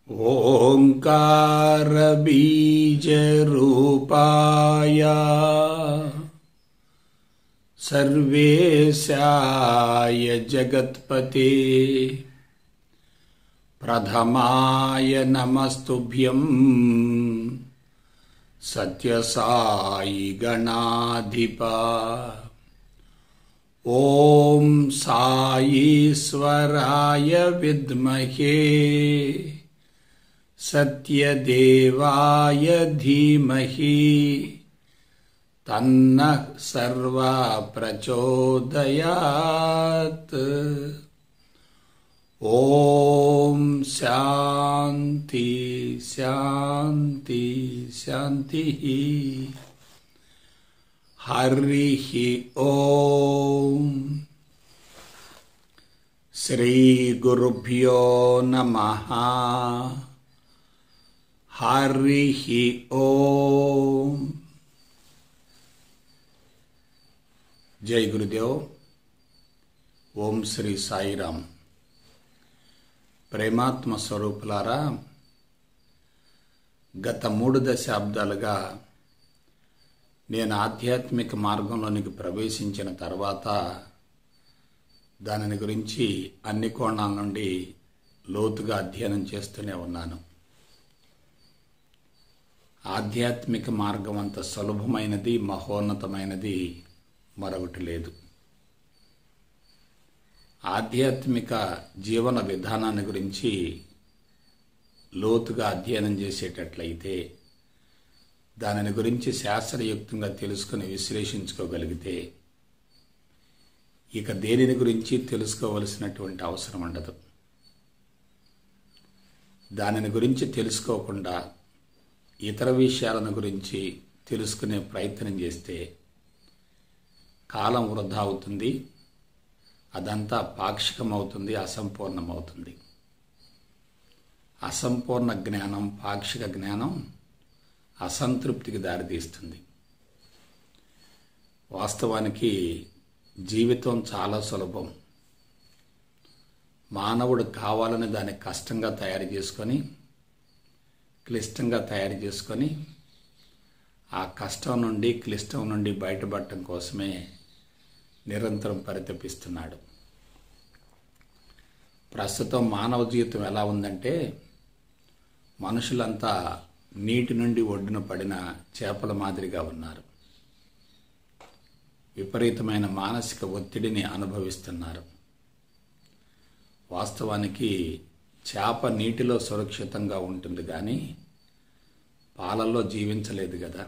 ओङ्कारबीजरूपाय सर्वेशाय जगत्पते प्रथमाय नमस्तुभ्यम् सत्यसायि गणाधिपा ॐ साईश्वराय विद्महे सत्यदेवाय धीमहि तन्नः सर्वा प्रचोदयात् ॐ शान्ति शान्ति शान्तिः हरिः ॐ श्रीगुरुभ्यो नमः हरिः ॐ జై గురుదేవ్ ఓం శ్రీ సాయిరామ్ ప్రేమాత్మ స్వరూపులారా గత మూడు దశాబ్దాలుగా నేను ఆధ్యాత్మిక మార్గంలోనికి ప్రవేశించిన తర్వాత దానిని గురించి అన్ని కోణాల నుండి లోతుగా అధ్యయనం చేస్తూనే ఉన్నాను ఆధ్యాత్మిక మార్గం అంత సులభమైనది మహోన్నతమైనది మరొకటి లేదు ఆధ్యాత్మిక జీవన విధానాన్ని గురించి లోతుగా అధ్యయనం చేసేటట్లయితే దానిని గురించి శాస్త్రయుక్తంగా తెలుసుకుని విశ్లేషించుకోగలిగితే ఇక దేనిని గురించి తెలుసుకోవలసినటువంటి అవసరం ఉండదు దానిని గురించి తెలుసుకోకుండా ఇతర విషయాలను గురించి తెలుసుకునే ప్రయత్నం చేస్తే కాలం వృధా అవుతుంది అదంతా పాక్షికమవుతుంది అసంపూర్ణమవుతుంది అసంపూర్ణ జ్ఞానం పాక్షిక జ్ఞానం అసంతృప్తికి దారితీస్తుంది వాస్తవానికి జీవితం చాలా సులభం మానవుడు కావాలని దాన్ని కష్టంగా తయారు చేసుకొని క్లిష్టంగా తయారు చేసుకొని ఆ కష్టం నుండి క్లిష్టం నుండి బయటపడటం కోసమే నిరంతరం పరితపిస్తున్నాడు ప్రస్తుతం మానవ జీవితం ఎలా ఉందంటే మనుషులంతా నీటి నుండి ఒడ్డున పడిన చేపల మాదిరిగా ఉన్నారు విపరీతమైన మానసిక ఒత్తిడిని అనుభవిస్తున్నారు వాస్తవానికి చేప నీటిలో సురక్షితంగా ఉంటుంది కానీ పాలల్లో జీవించలేదు కదా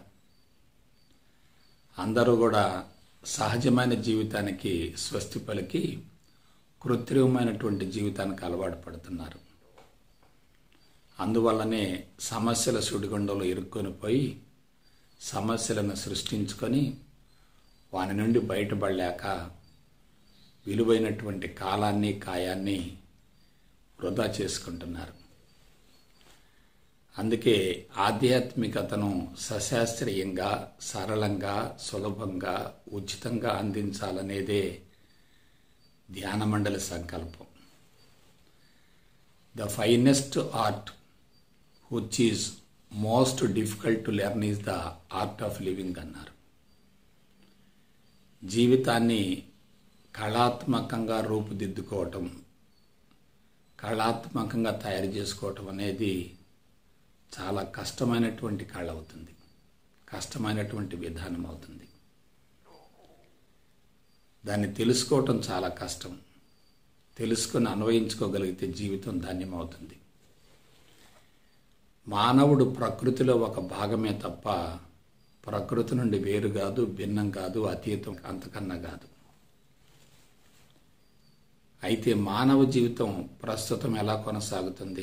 అందరూ కూడా సహజమైన జీవితానికి స్వస్తి పలికి కృత్రిమమైనటువంటి జీవితానికి అలవాటు పడుతున్నారు అందువల్లనే సమస్యల సుడిగుండంలో ఇరుక్కొని పోయి సమస్యలను సృష్టించుకొని వాని నుండి బయటపడలేక విలువైనటువంటి కాలాన్ని కాయాన్ని వృధా చేసుకుంటున్నారు అందుకే ఆధ్యాత్మికతను సశాస్త్రీయంగా సరళంగా సులభంగా ఉచితంగా అందించాలనేదే ధ్యాన మండలి సంకల్పం the finest art which is most difficult to learn is the art of living అన్నారు జీవితాన్ని కళాత్మకంగా రూపుదిద్దుకోవటం కళాత్మకంగా తయారు చేసుకోవటం అనేది చాలా కష్టమైనటువంటి కళ అవుతుంది కష్టమైనటువంటి విధానం అవుతుంది దాన్ని తెలుసుకోవటం చాలా కష్టం తెలుసుకొని అన్వయించుకోగలిగితే జీవితం ధాన్యమవుతుంది మానవుడు ప్రకృతిలో ఒక భాగమే తప్ప ప్రకృతి నుండి వేరు కాదు భిన్నం కాదు అతీతం అంతకన్నా కాదు అయితే మానవ జీవితం ప్రస్తుతం ఎలా కొనసాగుతుంది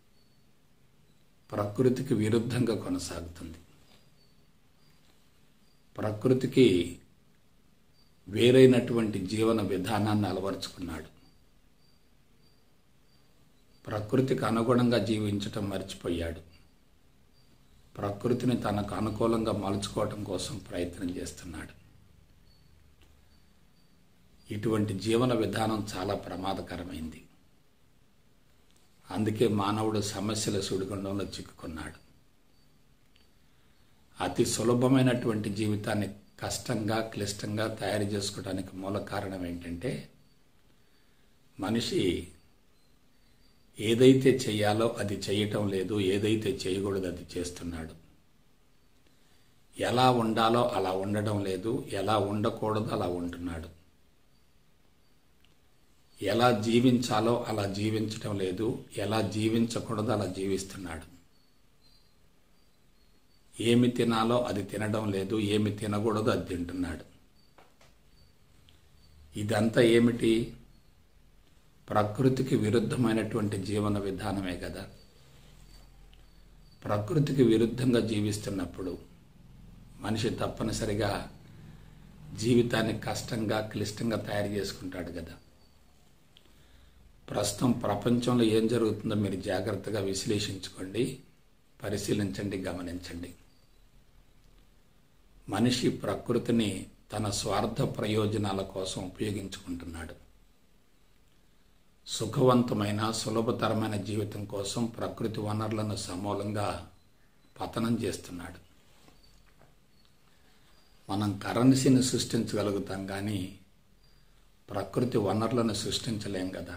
ప్రకృతికి విరుద్ధంగా కొనసాగుతుంది ప్రకృతికి వేరైనటువంటి జీవన విధానాన్ని అలవరుచుకున్నాడు ప్రకృతికి అనుగుణంగా జీవించటం మర్చిపోయాడు ప్రకృతిని తనకు అనుకూలంగా మలుచుకోవటం కోసం ప్రయత్నం చేస్తున్నాడు ఇటువంటి జీవన విధానం చాలా ప్రమాదకరమైంది అందుకే మానవుడు సమస్యల సుడిగుండంలో చిక్కుకున్నాడు అతి సులభమైనటువంటి జీవితాన్ని కష్టంగా క్లిష్టంగా తయారు చేసుకోవడానికి మూల కారణం ఏంటంటే మనిషి ఏదైతే చేయాలో అది చేయటం లేదు ఏదైతే చేయకూడదు అది చేస్తున్నాడు ఎలా ఉండాలో అలా ఉండడం లేదు ఎలా ఉండకూడదో అలా ఉంటున్నాడు ఎలా జీవించాలో అలా జీవించటం లేదు ఎలా జీవించకూడదో అలా జీవిస్తున్నాడు ఏమి తినాలో అది తినడం లేదు ఏమి తినకూడదో అది తింటున్నాడు ఇదంతా ఏమిటి ప్రకృతికి విరుద్ధమైనటువంటి జీవన విధానమే కదా ప్రకృతికి విరుద్ధంగా జీవిస్తున్నప్పుడు మనిషి తప్పనిసరిగా జీవితాన్ని కష్టంగా క్లిష్టంగా తయారు చేసుకుంటాడు కదా ప్రస్తుతం ప్రపంచంలో ఏం జరుగుతుందో మీరు జాగ్రత్తగా విశ్లేషించుకోండి పరిశీలించండి గమనించండి మనిషి ప్రకృతిని తన స్వార్థ ప్రయోజనాల కోసం ఉపయోగించుకుంటున్నాడు సుఖవంతమైన సులభతరమైన జీవితం కోసం ప్రకృతి వనరులను సమూలంగా పతనం చేస్తున్నాడు మనం కరెన్సీని సృష్టించగలుగుతాం కానీ ప్రకృతి వనరులను సృష్టించలేం కదా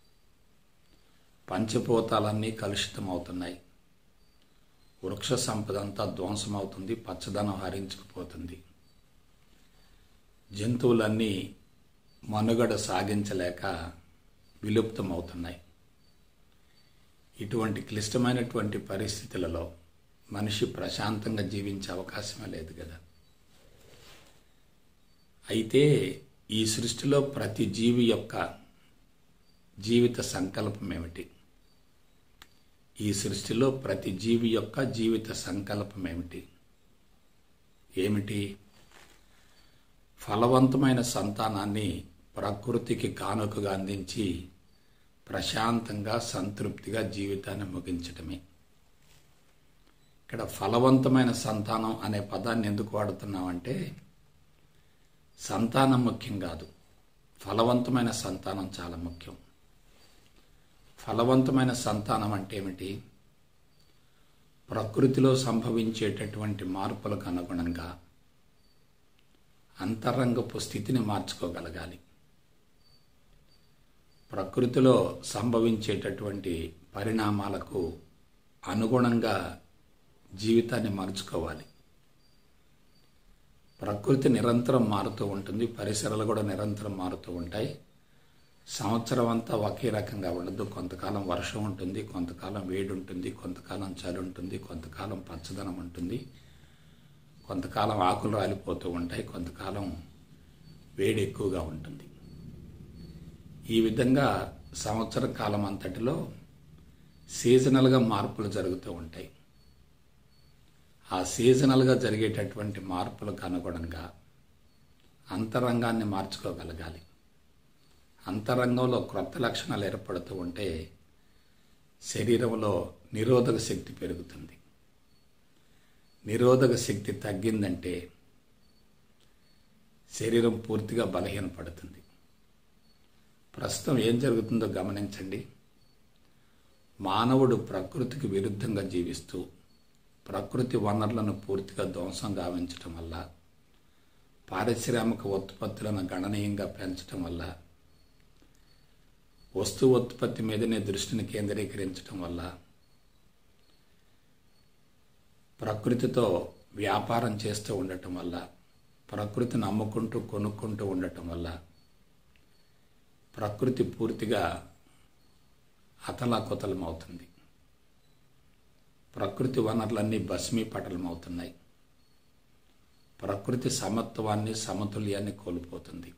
పంచభూతాలన్నీ కలుషితం అవుతున్నాయి వృక్ష సంపద అంతా ధ్వంసమవుతుంది పచ్చదనం హరించుకుపోతుంది జంతువులన్నీ మనుగడ సాగించలేక విలుప్తమవుతున్నాయి ఇటువంటి క్లిష్టమైనటువంటి పరిస్థితులలో మనిషి ప్రశాంతంగా జీవించే అవకాశమే లేదు కదా అయితే ఈ సృష్టిలో ప్రతి జీవి యొక్క జీవిత సంకల్పం ఏమిటి ఈ సృష్టిలో ప్రతి జీవి యొక్క జీవిత సంకల్పం ఏమిటి ఏమిటి ఫలవంతమైన సంతానాన్ని ప్రకృతికి కానుకగా అందించి ప్రశాంతంగా సంతృప్తిగా జీవితాన్ని ముగించటమే ఇక్కడ ఫలవంతమైన సంతానం అనే పదాన్ని ఎందుకు వాడుతున్నామంటే సంతానం ముఖ్యం కాదు ఫలవంతమైన సంతానం చాలా ముఖ్యం ఫలవంతమైన సంతానం అంటే ఏమిటి ప్రకృతిలో సంభవించేటటువంటి మార్పులకు అనుగుణంగా అంతరంగపు స్థితిని మార్చుకోగలగాలి ప్రకృతిలో సంభవించేటటువంటి పరిణామాలకు అనుగుణంగా జీవితాన్ని మార్చుకోవాలి ప్రకృతి నిరంతరం మారుతూ ఉంటుంది పరిసరాలు కూడా నిరంతరం మారుతూ ఉంటాయి సంవత్సరం అంతా ఒకే రకంగా ఉండదు కొంతకాలం వర్షం ఉంటుంది కొంతకాలం వేడి ఉంటుంది కొంతకాలం చలి ఉంటుంది కొంతకాలం పచ్చదనం ఉంటుంది కొంతకాలం ఆకులు రాలిపోతూ ఉంటాయి కొంతకాలం వేడి ఎక్కువగా ఉంటుంది ఈ విధంగా సంవత్సర కాలం అంతటిలో సీజనల్గా మార్పులు జరుగుతూ ఉంటాయి ఆ సీజనల్గా జరిగేటటువంటి మార్పులకు అనుగుణంగా అంతరంగాన్ని మార్చుకోగలగాలి అంతరంగంలో క్రొత్త లక్షణాలు ఏర్పడుతూ ఉంటే శరీరంలో నిరోధక శక్తి పెరుగుతుంది నిరోధక శక్తి తగ్గిందంటే శరీరం పూర్తిగా బలహీనపడుతుంది ప్రస్తుతం ఏం జరుగుతుందో గమనించండి మానవుడు ప్రకృతికి విరుద్ధంగా జీవిస్తూ ప్రకృతి వనరులను పూర్తిగా ధ్వంసం గావించటం వల్ల పారిశ్రామిక ఉత్పత్తులను గణనీయంగా పెంచటం వల్ల వస్తు ఉత్పత్తి మీదనే దృష్టిని కేంద్రీకరించడం వల్ల ప్రకృతితో వ్యాపారం చేస్తూ ఉండటం వల్ల ప్రకృతిని అమ్ముకుంటూ కొనుక్కుంటూ ఉండటం వల్ల ప్రకృతి పూర్తిగా అతలాకుతలం అవుతుంది ప్రకృతి వనరులన్నీ భస్మీపటలం అవుతున్నాయి ప్రకృతి సమత్వాన్ని సమతుల్యాన్ని కోల్పోతుంది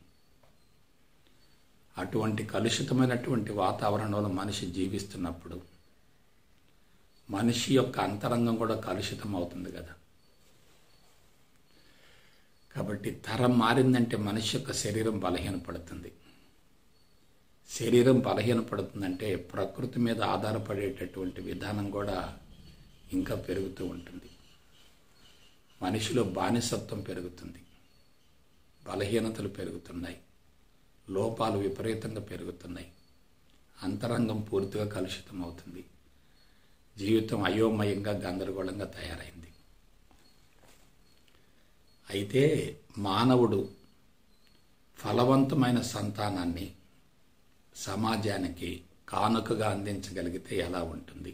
అటువంటి కలుషితమైనటువంటి వాతావరణంలో మనిషి జీవిస్తున్నప్పుడు మనిషి యొక్క అంతరంగం కూడా కలుషితం అవుతుంది కదా కాబట్టి తరం మారిందంటే మనిషి యొక్క శరీరం బలహీనపడుతుంది శరీరం బలహీనపడుతుందంటే ప్రకృతి మీద ఆధారపడేటటువంటి విధానం కూడా ఇంకా పెరుగుతూ ఉంటుంది మనిషిలో బానిసత్వం పెరుగుతుంది బలహీనతలు పెరుగుతున్నాయి లోపాలు విపరీతంగా పెరుగుతున్నాయి అంతరంగం పూర్తిగా కలుషితం అవుతుంది జీవితం అయోమయంగా గందరగోళంగా తయారైంది అయితే మానవుడు ఫలవంతమైన సంతానాన్ని సమాజానికి కానుకగా అందించగలిగితే ఎలా ఉంటుంది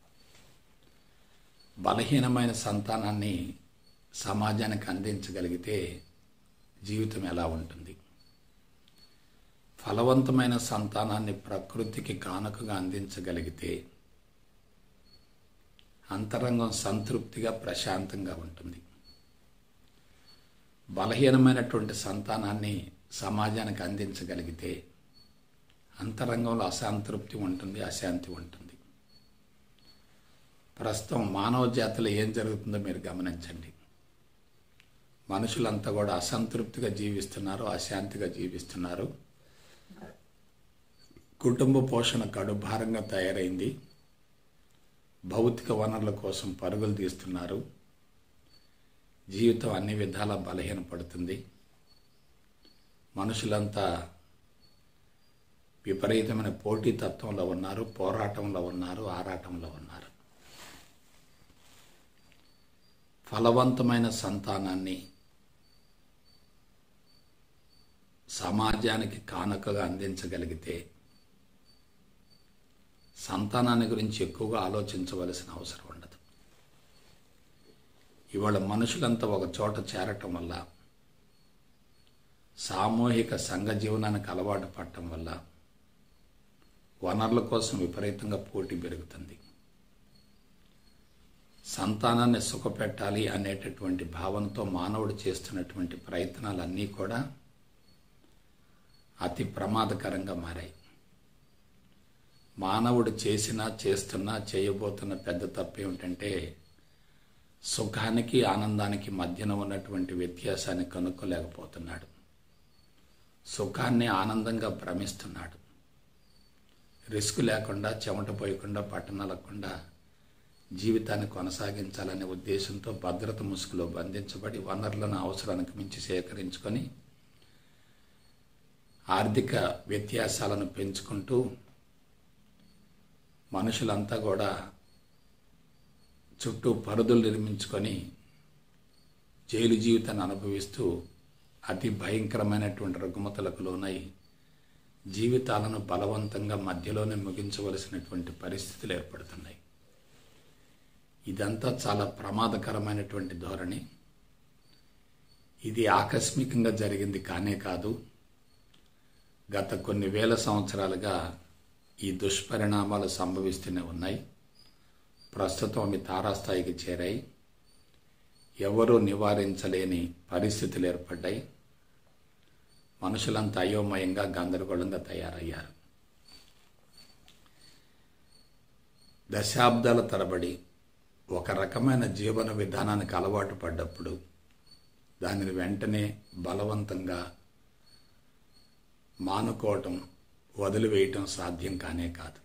బలహీనమైన సంతానాన్ని సమాజానికి అందించగలిగితే జీవితం ఎలా ఉంటుంది ఫలవంతమైన సంతానాన్ని ప్రకృతికి కానుకగా అందించగలిగితే అంతరంగం సంతృప్తిగా ప్రశాంతంగా ఉంటుంది బలహీనమైనటువంటి సంతానాన్ని సమాజానికి అందించగలిగితే అంతరంగంలో అసంతృప్తి ఉంటుంది అశాంతి ఉంటుంది ప్రస్తుతం మానవ జాతిలో ఏం జరుగుతుందో మీరు గమనించండి మనుషులంతా కూడా అసంతృప్తిగా జీవిస్తున్నారు అశాంతిగా జీవిస్తున్నారు కుటుంబ పోషణ కడుభారంగా తయారైంది భౌతిక వనరుల కోసం పరుగులు తీస్తున్నారు జీవితం అన్ని విధాలా బలహీనపడుతుంది మనుషులంతా విపరీతమైన పోటీతత్వంలో ఉన్నారు పోరాటంలో ఉన్నారు ఆరాటంలో ఉన్నారు ఫలవంతమైన సంతానాన్ని సమాజానికి కానుకగా అందించగలిగితే సంతానాన్ని గురించి ఎక్కువగా ఆలోచించవలసిన అవసరం ఉండదు ఇవాళ మనుషులంతా ఒక చోట చేరటం వల్ల సామూహిక సంఘ జీవనానికి అలవాటు పడటం వల్ల వనరుల కోసం విపరీతంగా పోటీ పెరుగుతుంది సంతానాన్ని సుఖపెట్టాలి అనేటటువంటి భావనతో మానవుడు చేస్తున్నటువంటి ప్రయత్నాలన్నీ కూడా అతి ప్రమాదకరంగా మారాయి మానవుడు చేసినా చేస్తున్నా చేయబోతున్న పెద్ద తప్పు ఏమిటంటే సుఖానికి ఆనందానికి మధ్యన ఉన్నటువంటి వ్యత్యాసాన్ని కనుక్కోలేకపోతున్నాడు సుఖాన్ని ఆనందంగా భ్రమిస్తున్నాడు రిస్క్ లేకుండా చెమట పోయకుండా పట్టణాలకుండా జీవితాన్ని కొనసాగించాలనే ఉద్దేశంతో భద్రత ముసుగులో బంధించబడి వనరులను అవసరానికి మించి సేకరించుకొని ఆర్థిక వ్యత్యాసాలను పెంచుకుంటూ మనుషులంతా కూడా చుట్టూ పరుదులు నిర్మించుకొని జైలు జీవితాన్ని అనుభవిస్తూ అతి భయంకరమైనటువంటి రుగ్మతలకు లోనై జీవితాలను బలవంతంగా మధ్యలోనే ముగించవలసినటువంటి పరిస్థితులు ఏర్పడుతున్నాయి ఇదంతా చాలా ప్రమాదకరమైనటువంటి ధోరణి ఇది ఆకస్మికంగా జరిగింది కానే కాదు గత కొన్ని వేల సంవత్సరాలుగా ఈ దుష్పరిణామాలు సంభవిస్తూనే ఉన్నాయి ప్రస్తుతం అవి తారాస్థాయికి చేరాయి ఎవరూ నివారించలేని పరిస్థితులు ఏర్పడ్డాయి మనుషులంతా అయోమయంగా గందరగోళంగా తయారయ్యారు దశాబ్దాల తరబడి ఒక రకమైన జీవన విధానానికి అలవాటు పడ్డప్పుడు దానిని వెంటనే బలవంతంగా మానుకోవటం వదిలివేయటం సాధ్యం కానే కాదు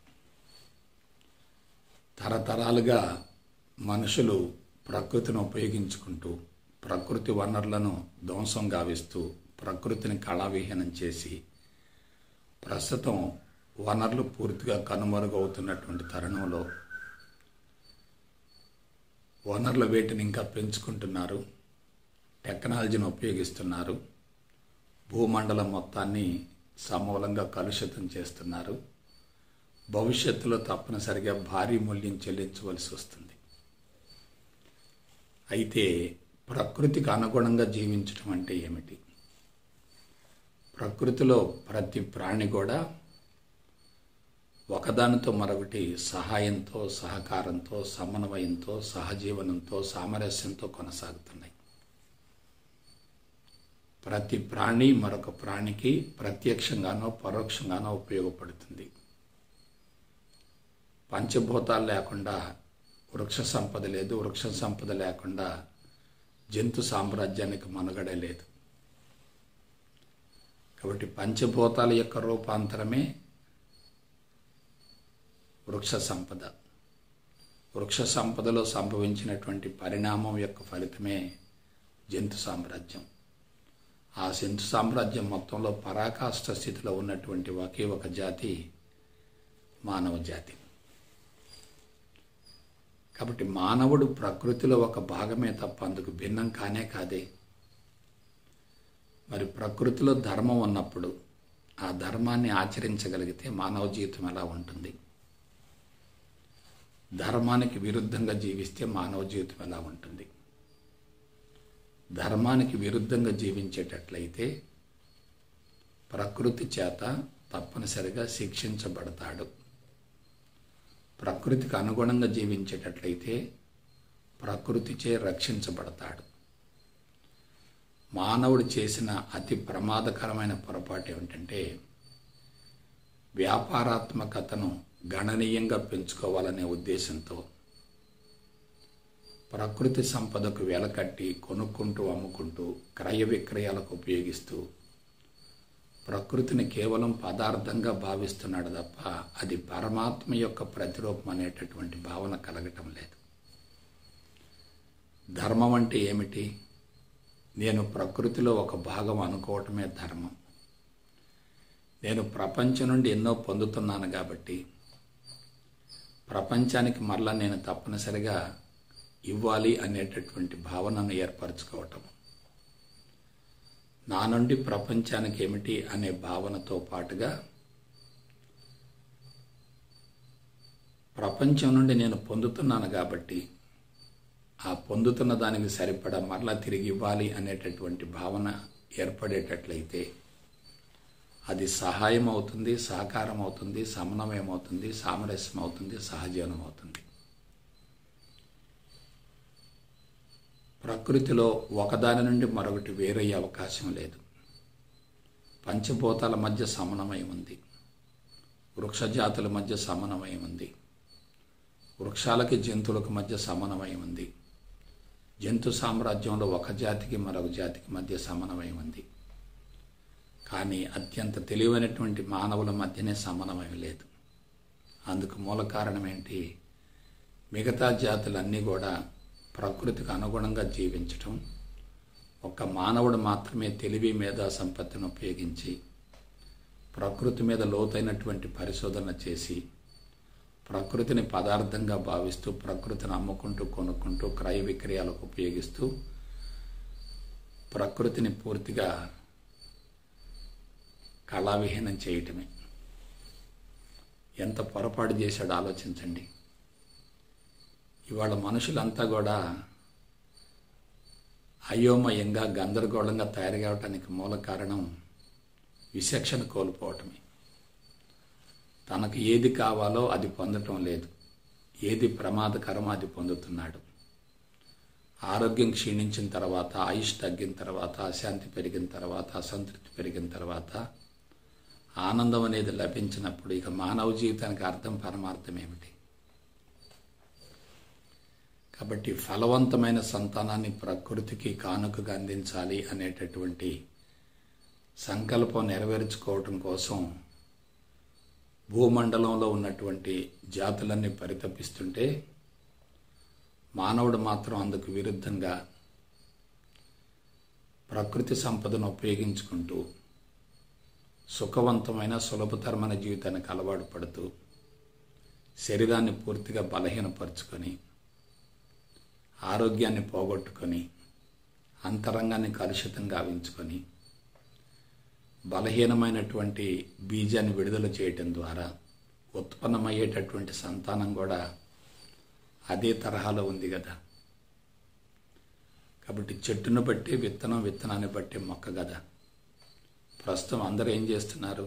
తరతరాలుగా మనుషులు ప్రకృతిని ఉపయోగించుకుంటూ ప్రకృతి వనరులను ధ్వంసం గావిస్తూ ప్రకృతిని కళావిహీనం చేసి ప్రస్తుతం వనరులు పూర్తిగా కనుమరుగవుతున్నటువంటి తరుణంలో వనరుల వేటిని ఇంకా పెంచుకుంటున్నారు టెక్నాలజీని ఉపయోగిస్తున్నారు భూమండలం మొత్తాన్ని సమూలంగా కలుషితం చేస్తున్నారు భవిష్యత్తులో తప్పనిసరిగా భారీ మూల్యం చెల్లించవలసి వస్తుంది అయితే ప్రకృతికి అనుగుణంగా జీవించడం అంటే ఏమిటి ప్రకృతిలో ప్రతి ప్రాణి కూడా ఒకదానితో మరొకటి సహాయంతో సహకారంతో సమన్వయంతో సహజీవనంతో సామరస్యంతో కొనసాగుతున్నాయి ప్రతి ప్రాణి మరొక ప్రాణికి ప్రత్యక్షంగానో పరోక్షంగానో ఉపయోగపడుతుంది పంచభూతాలు లేకుండా వృక్ష సంపద లేదు వృక్ష సంపద లేకుండా జంతు సామ్రాజ్యానికి మనుగడే లేదు కాబట్టి పంచభూతాల యొక్క రూపాంతరమే వృక్ష సంపద వృక్ష సంపదలో సంభవించినటువంటి పరిణామం యొక్క ఫలితమే జంతు సామ్రాజ్యం ఆ జంతు సామ్రాజ్యం మొత్తంలో పరాకాష్ట స్థితిలో ఉన్నటువంటి ఒకే ఒక జాతి మానవ జాతి కాబట్టి మానవుడు ప్రకృతిలో ఒక భాగమే తప్ప అందుకు భిన్నం కానే కాదే మరి ప్రకృతిలో ధర్మం ఉన్నప్పుడు ఆ ధర్మాన్ని ఆచరించగలిగితే మానవ జీవితం ఎలా ఉంటుంది ధర్మానికి విరుద్ధంగా జీవిస్తే మానవ జీవితం ఎలా ఉంటుంది ధర్మానికి విరుద్ధంగా జీవించేటట్లయితే ప్రకృతి చేత తప్పనిసరిగా శిక్షించబడతాడు ప్రకృతికి అనుగుణంగా జీవించేటట్లయితే ప్రకృతిచే రక్షించబడతాడు మానవుడు చేసిన అతి ప్రమాదకరమైన పొరపాటు ఏమిటంటే వ్యాపారాత్మకతను గణనీయంగా పెంచుకోవాలనే ఉద్దేశంతో ప్రకృతి సంపదకు వెలకట్టి కొనుక్కుంటూ అమ్ముకుంటూ క్రయ విక్రయాలకు ఉపయోగిస్తూ ప్రకృతిని కేవలం పదార్థంగా భావిస్తున్నాడు తప్ప అది పరమాత్మ యొక్క ప్రతిరూపం అనేటటువంటి భావన కలగటం లేదు ధర్మం అంటే ఏమిటి నేను ప్రకృతిలో ఒక భాగం అనుకోవటమే ధర్మం నేను ప్రపంచం నుండి ఎన్నో పొందుతున్నాను కాబట్టి ప్రపంచానికి మరలా నేను తప్పనిసరిగా ఇవ్వాలి అనేటటువంటి భావనను ఏర్పరచుకోవటం నా నుండి ప్రపంచానికి ఏమిటి అనే భావనతో పాటుగా ప్రపంచం నుండి నేను పొందుతున్నాను కాబట్టి ఆ పొందుతున్న దానికి సరిపడా మరలా తిరిగి ఇవ్వాలి అనేటటువంటి భావన ఏర్పడేటట్లయితే అది సహాయం అవుతుంది సహకారం అవుతుంది సమన్వయం అవుతుంది సామరస్యం అవుతుంది సహజీవనం అవుతుంది ప్రకృతిలో ఒకదాని నుండి మరొకటి వేరయ్యే అవకాశం లేదు పంచభూతాల మధ్య సమన్వయం ఉంది వృక్షజాతుల మధ్య సమన్వయం ఉంది వృక్షాలకి జంతువులకు మధ్య సమన్వయం ఉంది జంతు సామ్రాజ్యంలో ఒక జాతికి మరొక జాతికి మధ్య సమన్వయం ఉంది కానీ అత్యంత తెలివైనటువంటి మానవుల మధ్యనే సమన్వయం లేదు అందుకు మూల కారణం ఏంటి మిగతా జాతులన్నీ కూడా ప్రకృతికి అనుగుణంగా జీవించటం ఒక మానవుడు మాత్రమే తెలివి మేధా సంపత్తిని ఉపయోగించి ప్రకృతి మీద లోతైనటువంటి పరిశోధన చేసి ప్రకృతిని పదార్థంగా భావిస్తూ ప్రకృతిని అమ్ముకుంటూ కొనుక్కుంటూ క్రయ విక్రయాలకు ఉపయోగిస్తూ ప్రకృతిని పూర్తిగా కళావిహీనం చేయటమే ఎంత పొరపాటు చేశాడో ఆలోచించండి ఇవాళ మనుషులంతా కూడా అయోమయంగా గందరగోళంగా తయారు కావటానికి మూల కారణం విచక్షణ కోల్పోవటమే తనకు ఏది కావాలో అది పొందటం లేదు ఏది ప్రమాదకరమో అది పొందుతున్నాడు ఆరోగ్యం క్షీణించిన తర్వాత ఆయుష్ తగ్గిన తర్వాత అశాంతి పెరిగిన తర్వాత అసంతృప్తి పెరిగిన తర్వాత ఆనందం అనేది లభించినప్పుడు ఇక మానవ జీవితానికి అర్థం పరమార్థం ఏమిటి కాబట్టి ఫలవంతమైన సంతానాన్ని ప్రకృతికి కానుకగా అందించాలి అనేటటువంటి సంకల్పం నెరవేర్చుకోవటం కోసం భూమండలంలో ఉన్నటువంటి జాతులన్నీ పరితపిస్తుంటే మానవుడు మాత్రం అందుకు విరుద్ధంగా ప్రకృతి సంపదను ఉపయోగించుకుంటూ సుఖవంతమైన సులభతరమైన జీవితానికి అలవాటు పడుతూ శరీరాన్ని పూర్తిగా బలహీనపరుచుకొని ఆరోగ్యాన్ని పోగొట్టుకొని అంతరంగాన్ని కలుషితం గావించుకొని బలహీనమైనటువంటి బీజాన్ని విడుదల చేయటం ద్వారా ఉత్పన్నమయ్యేటటువంటి సంతానం కూడా అదే తరహాలో ఉంది కదా కాబట్టి చెట్టును బట్టి విత్తనం విత్తనాన్ని బట్టి మొక్క కదా ప్రస్తుతం అందరూ ఏం చేస్తున్నారు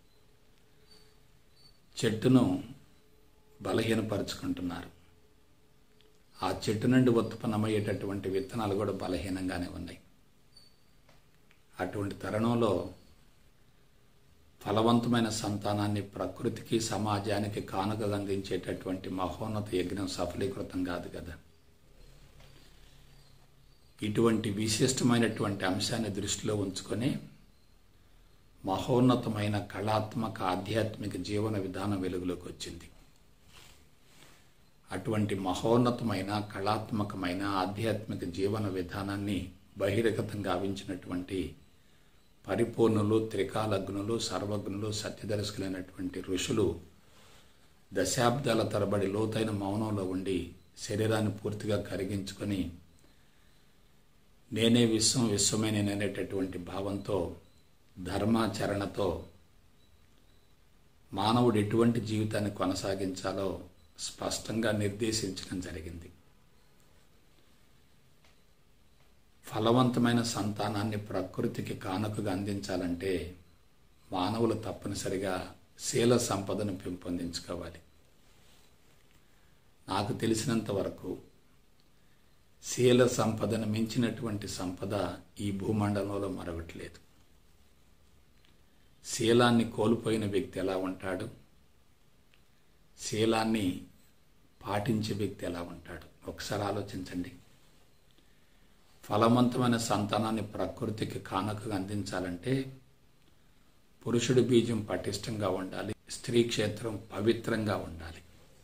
చెట్టును బలహీనపరుచుకుంటున్నారు ఆ చెట్టు నుండి ఉత్పన్నమయ్యేటటువంటి విత్తనాలు కూడా బలహీనంగానే ఉన్నాయి అటువంటి తరుణంలో ఫలవంతమైన సంతానాన్ని ప్రకృతికి సమాజానికి కానుకగా అందించేటటువంటి మహోన్నత యజ్ఞం సఫలీకృతం కాదు కదా ఇటువంటి విశిష్టమైనటువంటి అంశాన్ని దృష్టిలో ఉంచుకొని మహోన్నతమైన కళాత్మక ఆధ్యాత్మిక జీవన విధానం వెలుగులోకి వచ్చింది అటువంటి మహోన్నతమైన కళాత్మకమైన ఆధ్యాత్మిక జీవన విధానాన్ని బహిర్గతం గావించినటువంటి పరిపూర్ణులు త్రికాలగ్నులు సర్వజ్ఞులు సత్యదర్శకులైనటువంటి ఋషులు దశాబ్దాల తరబడి లోతైన మౌనంలో ఉండి శరీరాన్ని పూర్తిగా కరిగించుకొని నేనే విశ్వం విశ్వమే నేననేటటువంటి భావంతో ధర్మాచరణతో మానవుడు ఎటువంటి జీవితాన్ని కొనసాగించాలో స్పష్టంగా నిర్దేశించడం జరిగింది ఫలవంతమైన సంతానాన్ని ప్రకృతికి కానుకగా అందించాలంటే మానవులు తప్పనిసరిగా శీల సంపదను పెంపొందించుకోవాలి నాకు తెలిసినంత వరకు శీల సంపదను మించినటువంటి సంపద ఈ భూమండలంలో మరొకటి లేదు శీలాన్ని కోల్పోయిన వ్యక్తి ఎలా ఉంటాడు శీలాన్ని పాటించే వ్యక్తి ఎలా ఉంటాడు ఒకసారి ఆలోచించండి ఫలవంతమైన సంతానాన్ని ప్రకృతికి కానుకగా అందించాలంటే పురుషుడి బీజం పటిష్టంగా ఉండాలి స్త్రీ క్షేత్రం పవిత్రంగా ఉండాలి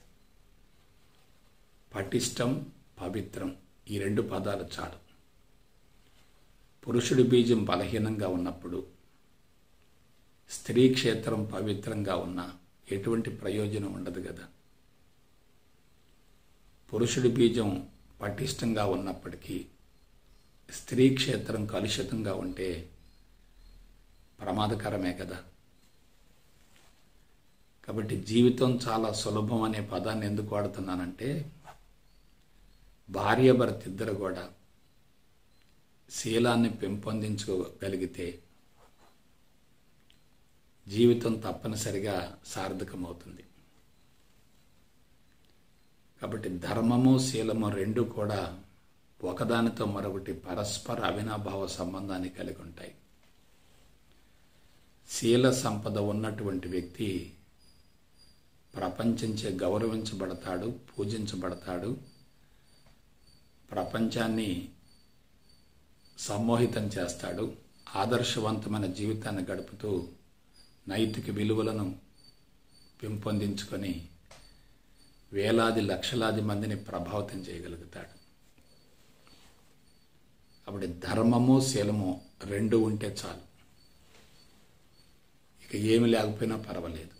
పటిష్టం పవిత్రం ఈ రెండు పదాలు చాలు పురుషుడి బీజం బలహీనంగా ఉన్నప్పుడు స్త్రీ క్షేత్రం పవిత్రంగా ఉన్న ఎటువంటి ప్రయోజనం ఉండదు కదా పురుషుడి బీజం పటిష్టంగా ఉన్నప్పటికీ స్త్రీ క్షేత్రం కలుషితంగా ఉంటే ప్రమాదకరమే కదా కాబట్టి జీవితం చాలా సులభం అనే పదాన్ని ఎందుకు వాడుతున్నానంటే భార్య భర్త ఇద్దరు కూడా శీలాన్ని పెంపొందించుకోగలిగితే జీవితం తప్పనిసరిగా సార్థకమవుతుంది కాబట్టి ధర్మము శీలము రెండు కూడా ఒకదానితో మరొకటి పరస్పర అవినాభావ సంబంధాన్ని కలిగి ఉంటాయి శీల సంపద ఉన్నటువంటి వ్యక్తి ప్రపంచంచే గౌరవించబడతాడు పూజించబడతాడు ప్రపంచాన్ని సమ్మోహితం చేస్తాడు ఆదర్శవంతమైన జీవితాన్ని గడుపుతూ నైతిక విలువలను పెంపొందించుకొని వేలాది లక్షలాది మందిని ప్రభావితం చేయగలుగుతాడు కాబట్టి ధర్మము శీలము రెండు ఉంటే చాలు ఇక ఏమి లేకపోయినా పర్వాలేదు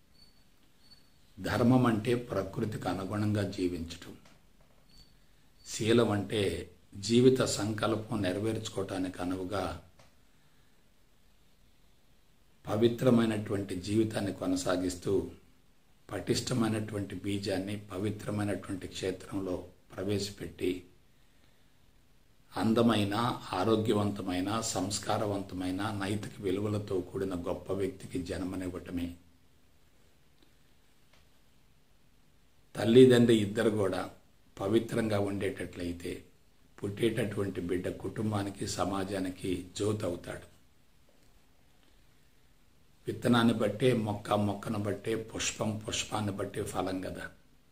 ధర్మం అంటే ప్రకృతికి అనుగుణంగా జీవించటం శీలం అంటే జీవిత సంకల్పం నెరవేర్చుకోవటానికి అనువుగా పవిత్రమైనటువంటి జీవితాన్ని కొనసాగిస్తూ పటిష్టమైనటువంటి బీజాన్ని పవిత్రమైనటువంటి క్షేత్రంలో ప్రవేశపెట్టి అందమైన ఆరోగ్యవంతమైన సంస్కారవంతమైన నైతిక విలువలతో కూడిన గొప్ప వ్యక్తికి జన్మనివ్వటమే తల్లిదండ్రి ఇద్దరు కూడా పవిత్రంగా ఉండేటట్లయితే పుట్టేటటువంటి బిడ్డ కుటుంబానికి సమాజానికి జ్యోతి అవుతాడు విత్తనాన్ని బట్టే మొక్క మొక్కను బట్టే పుష్పం పుష్పాన్ని బట్టే ఫలం కదా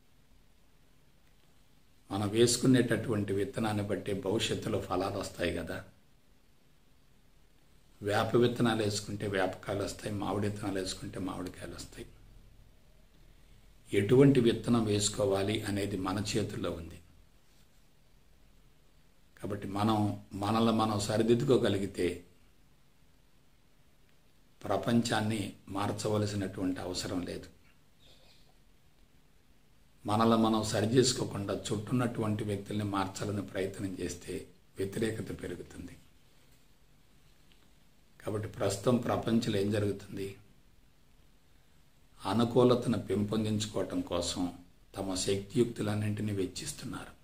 మనం వేసుకునేటటువంటి విత్తనాన్ని బట్టి భవిష్యత్తులో ఫలాలు వస్తాయి కదా వేప విత్తనాలు వేసుకుంటే వేపకాయలు వస్తాయి మామిడి విత్తనాలు వేసుకుంటే మామిడికాయలు వస్తాయి ఎటువంటి విత్తనం వేసుకోవాలి అనేది మన చేతుల్లో ఉంది కాబట్టి మనం మనల్ని మనం సరిదిద్దుకోగలిగితే ప్రపంచాన్ని మార్చవలసినటువంటి అవసరం లేదు మనల్ని మనం సరిచేసుకోకుండా చుట్టూన్నటువంటి వ్యక్తుల్ని మార్చాలని ప్రయత్నం చేస్తే వ్యతిరేకత పెరుగుతుంది కాబట్టి ప్రస్తుతం ప్రపంచంలో ఏం జరుగుతుంది అనుకూలతను పెంపొందించుకోవటం కోసం తమ శక్తియుక్తులన్నింటినీ వెచ్చిస్తున్నారు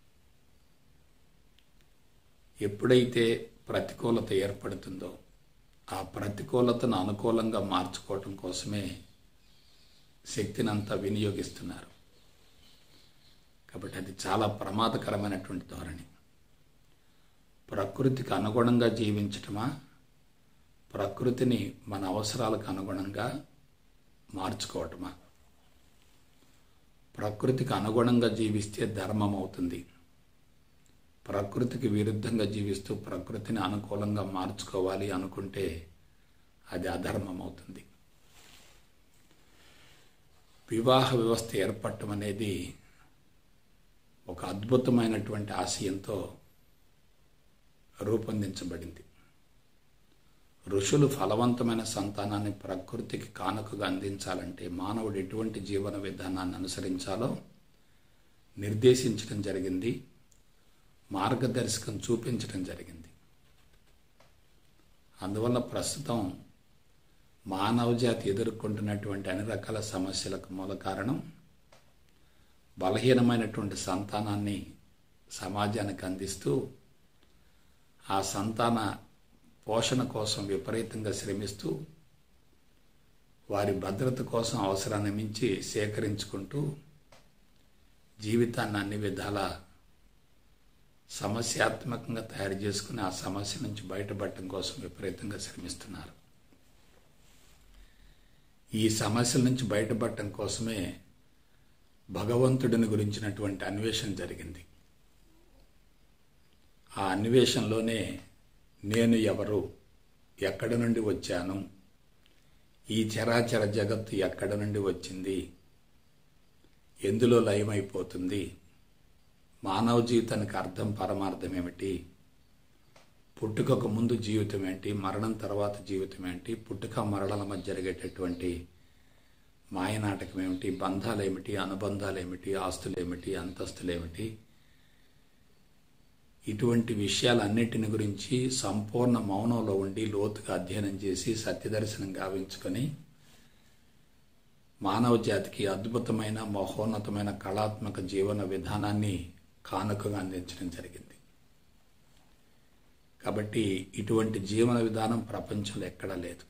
ఎప్పుడైతే ప్రతికూలత ఏర్పడుతుందో ఆ ప్రతికూలతను అనుకూలంగా మార్చుకోవటం కోసమే శక్తినంతా వినియోగిస్తున్నారు కాబట్టి అది చాలా ప్రమాదకరమైనటువంటి ధోరణి ప్రకృతికి అనుగుణంగా జీవించటమా ప్రకృతిని మన అవసరాలకు అనుగుణంగా మార్చుకోవటమా ప్రకృతికి అనుగుణంగా జీవిస్తే ధర్మం అవుతుంది ప్రకృతికి విరుద్ధంగా జీవిస్తూ ప్రకృతిని అనుకూలంగా మార్చుకోవాలి అనుకుంటే అది అధర్మం అవుతుంది వివాహ వ్యవస్థ ఏర్పడటం అనేది ఒక అద్భుతమైనటువంటి ఆశయంతో రూపొందించబడింది ఋషులు ఫలవంతమైన సంతానాన్ని ప్రకృతికి కానుకగా అందించాలంటే మానవుడు ఎటువంటి జీవన విధానాన్ని అనుసరించాలో నిర్దేశించడం జరిగింది మార్గదర్శకం చూపించడం జరిగింది అందువల్ల ప్రస్తుతం మానవ జాతి ఎదుర్కొంటున్నటువంటి అన్ని రకాల సమస్యలకు మూల కారణం బలహీనమైనటువంటి సంతానాన్ని సమాజానికి అందిస్తూ ఆ సంతాన పోషణ కోసం విపరీతంగా శ్రమిస్తూ వారి భద్రత కోసం అవసరాన్ని మించి సేకరించుకుంటూ జీవితాన్ని అన్ని విధాల సమస్యాత్మకంగా తయారు చేసుకుని ఆ సమస్య నుంచి బయటపడటం కోసం విపరీతంగా శ్రమిస్తున్నారు ఈ సమస్యల నుంచి బయటపడటం కోసమే భగవంతుడిని గురించినటువంటి అన్వేషణ జరిగింది ఆ అన్వేషణలోనే నేను ఎవరు ఎక్కడి నుండి వచ్చాను ఈ చరాచర జగత్తు ఎక్కడి నుండి వచ్చింది ఎందులో లయమైపోతుంది మానవ జీవితానికి అర్థం పరమార్థం ఏమిటి పుట్టుకకు ముందు జీవితం ఏంటి మరణం తర్వాత జీవితం ఏంటి పుట్టుక మరణాల మధ్య జరిగేటటువంటి మాయనాటకం ఏమిటి బంధాలు ఏమిటి అనుబంధాలు ఏమిటి ఆస్తులు ఏమిటి అంతస్తులు ఏమిటి ఇటువంటి విషయాలన్నిటిని గురించి సంపూర్ణ మౌనంలో ఉండి లోతుగా అధ్యయనం చేసి సత్యదర్శనం గావించుకొని మానవ జాతికి అద్భుతమైన మహోన్నతమైన కళాత్మక జీవన విధానాన్ని కానుకగా అందించడం జరిగింది కాబట్టి ఇటువంటి జీవన విధానం ప్రపంచంలో ఎక్కడా లేదు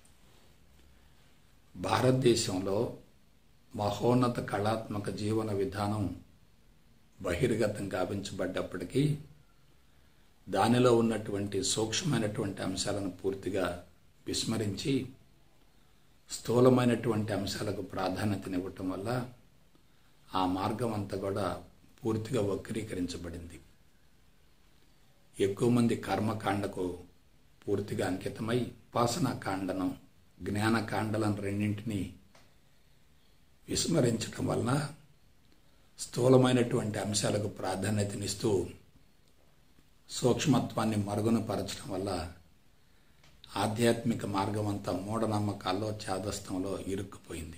భారతదేశంలో మహోన్నత కళాత్మక జీవన విధానం బహిర్గతం గావించబడ్డప్పటికీ దానిలో ఉన్నటువంటి సూక్ష్మమైనటువంటి అంశాలను పూర్తిగా విస్మరించి స్థూలమైనటువంటి అంశాలకు ప్రాధాన్యతనివ్వటం వల్ల ఆ మార్గం అంతా కూడా పూర్తిగా వక్రీకరించబడింది ఎక్కువ మంది కర్మకాండకు పూర్తిగా అంకితమై ఉపాసనాకాండను జ్ఞానకాండలను రెండింటినీ విస్మరించడం వలన స్థూలమైనటువంటి అంశాలకు ప్రాధాన్యతనిస్తూ సూక్ష్మత్వాన్ని మరుగునపరచడం వల్ల ఆధ్యాత్మిక మార్గం అంతా మూఢనమ్మకాల్లో చాదస్తంలో ఇరుక్కుపోయింది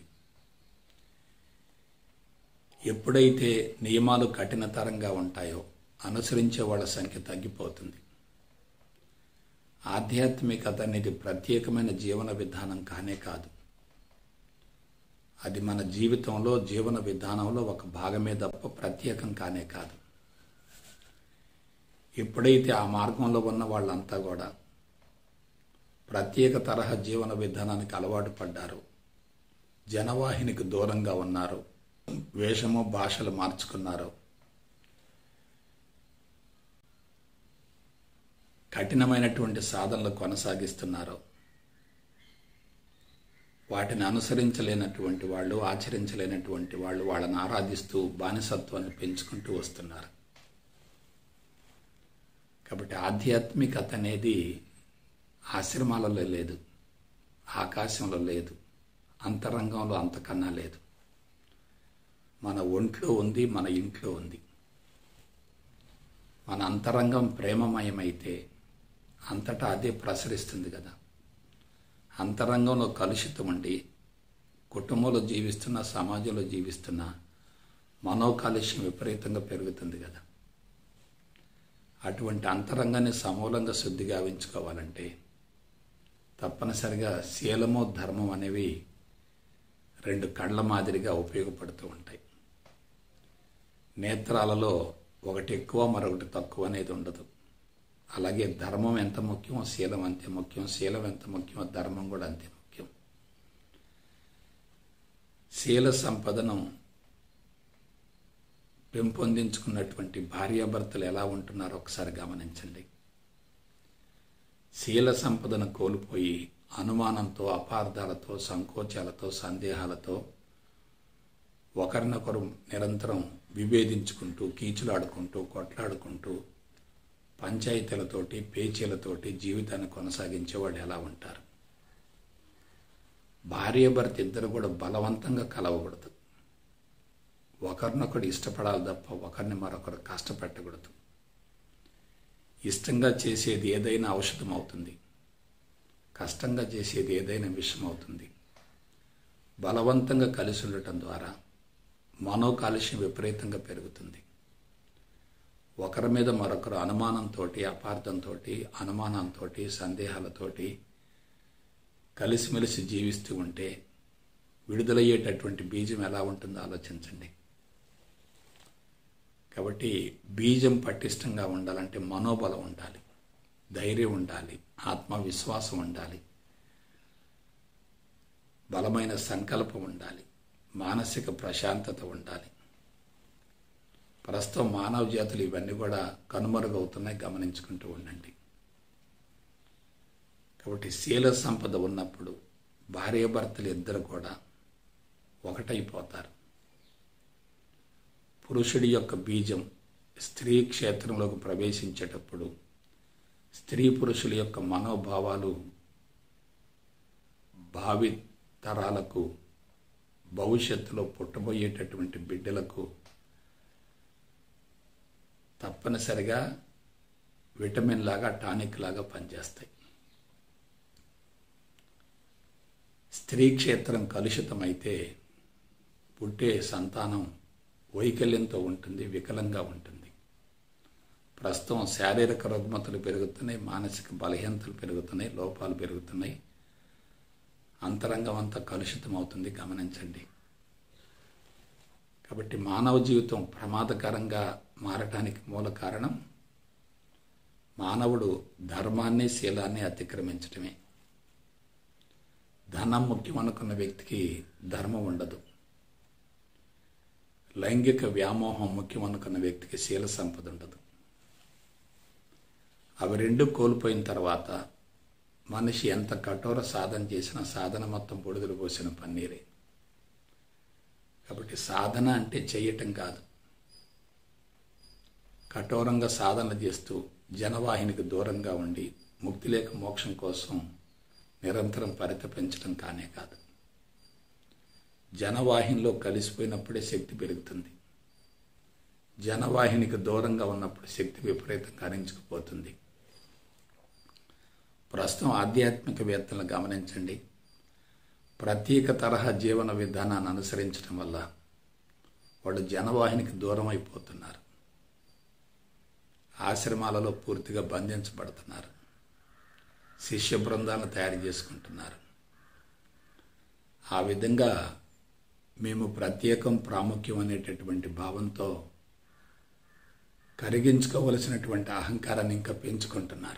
ఎప్పుడైతే నియమాలు కఠినతరంగా ఉంటాయో అనుసరించే వాళ్ళ సంఖ్య తగ్గిపోతుంది ఆధ్యాత్మికత అనేది ప్రత్యేకమైన జీవన విధానం కానే కాదు అది మన జీవితంలో జీవన విధానంలో ఒక భాగమే తప్ప ప్రత్యేకం కానే కాదు ఎప్పుడైతే ఆ మార్గంలో ఉన్న వాళ్ళంతా కూడా ప్రత్యేక తరహా జీవన విధానానికి అలవాటు పడ్డారు జనవాహినికి దూరంగా ఉన్నారు వేషము భాషలు మార్చుకున్నారు కఠినమైనటువంటి సాధనలు కొనసాగిస్తున్నారు వాటిని అనుసరించలేనటువంటి వాళ్ళు ఆచరించలేనటువంటి వాళ్ళు వాళ్ళని ఆరాధిస్తూ బానిసత్వాన్ని పెంచుకుంటూ వస్తున్నారు కాబట్టి ఆధ్యాత్మికత అనేది ఆశ్రమాలలో లేదు ఆకాశంలో లేదు అంతరంగంలో అంతకన్నా లేదు మన ఒంట్లో ఉంది మన ఇంట్లో ఉంది మన అంతరంగం ప్రేమమయమైతే అంతటా అదే ప్రసరిస్తుంది కదా అంతరంగంలో కలుషితం ఉండి కుటుంబంలో జీవిస్తున్న సమాజంలో జీవిస్తున్న మనోకాలుష్యం విపరీతంగా పెరుగుతుంది కదా అటువంటి అంతరంగాన్ని సమూలంగా శుద్ధి గావించుకోవాలంటే తప్పనిసరిగా శీలము ధర్మం అనేవి రెండు కళ్ళ మాదిరిగా ఉపయోగపడుతూ ఉంటాయి నేత్రాలలో ఒకటి ఎక్కువ మరొకటి తక్కువ అనేది ఉండదు అలాగే ధర్మం ఎంత ముఖ్యమో శీలం అంతే ముఖ్యం శీలం ఎంత ముఖ్యమో ధర్మం కూడా అంతే ముఖ్యం శీల సంపదను పెంపొందించుకున్నటువంటి భార్యాభర్తలు ఎలా ఉంటున్నారో ఒకసారి గమనించండి శీల సంపదను కోల్పోయి అనుమానంతో అపార్థాలతో సంకోచాలతో సందేహాలతో ఒకరినొకరు నిరంతరం విభేదించుకుంటూ కీచులాడుకుంటూ కొట్లాడుకుంటూ పంచాయతీలతోటి పేచీలతోటి జీవితాన్ని కొనసాగించేవాడు ఎలా ఉంటారు భార్యాభర్త ఇద్దరు కూడా బలవంతంగా కలవకూడదు ఒకరినొకడు ఇష్టపడాలి తప్ప ఒకరిని మరొకరు కష్టపెట్టకూడదు ఇష్టంగా చేసేది ఏదైనా ఔషధం అవుతుంది కష్టంగా చేసేది ఏదైనా విషయం అవుతుంది బలవంతంగా కలిసి ఉండటం ద్వారా మనోకాలుష్యం విపరీతంగా పెరుగుతుంది ఒకరి మీద మరొకరు అనుమానంతో అపార్థంతో అనుమానంతో సందేహాలతోటి కలిసిమెలిసి జీవిస్తూ ఉంటే విడుదలయ్యేటటువంటి బీజం ఎలా ఉంటుందో ఆలోచించండి కాబట్టి బీజం పటిష్టంగా ఉండాలంటే మనోబలం ఉండాలి ధైర్యం ఉండాలి ఆత్మవిశ్వాసం ఉండాలి బలమైన సంకల్పం ఉండాలి మానసిక ప్రశాంతత ఉండాలి ప్రస్తుతం మానవ జాతులు ఇవన్నీ కూడా కనుమరుగవుతున్నాయి గమనించుకుంటూ ఉండండి కాబట్టి శీల సంపద ఉన్నప్పుడు భార్యాభర్తలు ఇద్దరు కూడా ఒకటైపోతారు పురుషుడి యొక్క బీజం స్త్రీ క్షేత్రంలోకి ప్రవేశించేటప్పుడు స్త్రీ పురుషుల యొక్క మనోభావాలు భావి తరాలకు భవిష్యత్తులో పుట్టబోయేటటువంటి బిడ్డలకు తప్పనిసరిగా విటమిన్ లాగా టానిక్ లాగా పనిచేస్తాయి స్త్రీ క్షేత్రం కలుషితమైతే పుట్టే సంతానం వైకల్యంతో ఉంటుంది వికలంగా ఉంటుంది ప్రస్తుతం శారీరక రుగ్మతలు పెరుగుతున్నాయి మానసిక బలహీనతలు పెరుగుతున్నాయి లోపాలు పెరుగుతున్నాయి అంతరంగం అంతా కలుషితం అవుతుంది గమనించండి కాబట్టి మానవ జీవితం ప్రమాదకరంగా మారటానికి మూల కారణం మానవుడు ధర్మాన్ని శీలాన్ని అతిక్రమించటమే ధనం ముఖ్యం అనుకున్న వ్యక్తికి ధర్మం ఉండదు లైంగిక వ్యామోహం ముఖ్యం అనుకున్న వ్యక్తికి శీల సంపద ఉండదు అవి రెండు కోల్పోయిన తర్వాత మనిషి ఎంత కఠోర సాధన చేసినా సాధన మొత్తం బుడిదలు పోసిన పన్నీరే కాబట్టి సాధన అంటే చేయటం కాదు కఠోరంగా సాధన చేస్తూ జనవాహినికి దూరంగా ఉండి ముక్తి లేక మోక్షం కోసం నిరంతరం పరితపించడం కానే కాదు జనవాహినిలో కలిసిపోయినప్పుడే శక్తి పెరుగుతుంది జనవాహినికి దూరంగా ఉన్నప్పుడు శక్తి విపరీతంగా హరించుకుపోతుంది ప్రస్తుతం ఆధ్యాత్మికవేత్తలను గమనించండి ప్రత్యేక తరహా జీవన విధానాన్ని అనుసరించడం వల్ల వాళ్ళు జనవాహినికి దూరం అయిపోతున్నారు ఆశ్రమాలలో పూర్తిగా బంధించబడుతున్నారు శిష్య బృందాలను తయారు చేసుకుంటున్నారు ఆ విధంగా మేము ప్రత్యేకం ప్రాముఖ్యం అనేటటువంటి భావంతో కరిగించుకోవలసినటువంటి అహంకారాన్ని ఇంకా పెంచుకుంటున్నారు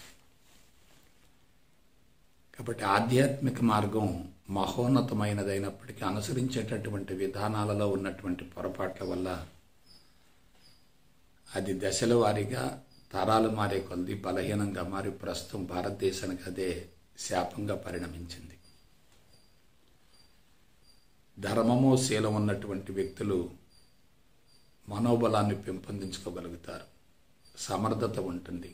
కాబట్టి ఆధ్యాత్మిక మార్గం మహోన్నతమైనదైనప్పటికీ అనుసరించేటటువంటి విధానాలలో ఉన్నటువంటి పొరపాట్ల వల్ల అది దశల వారీగా తరాలు మారే కొద్ది బలహీనంగా మారి ప్రస్తుతం భారతదేశానికి అదే శాపంగా పరిణమించింది ధర్మము శీలం ఉన్నటువంటి వ్యక్తులు మనోబలాన్ని పెంపొందించుకోగలుగుతారు సమర్థత ఉంటుంది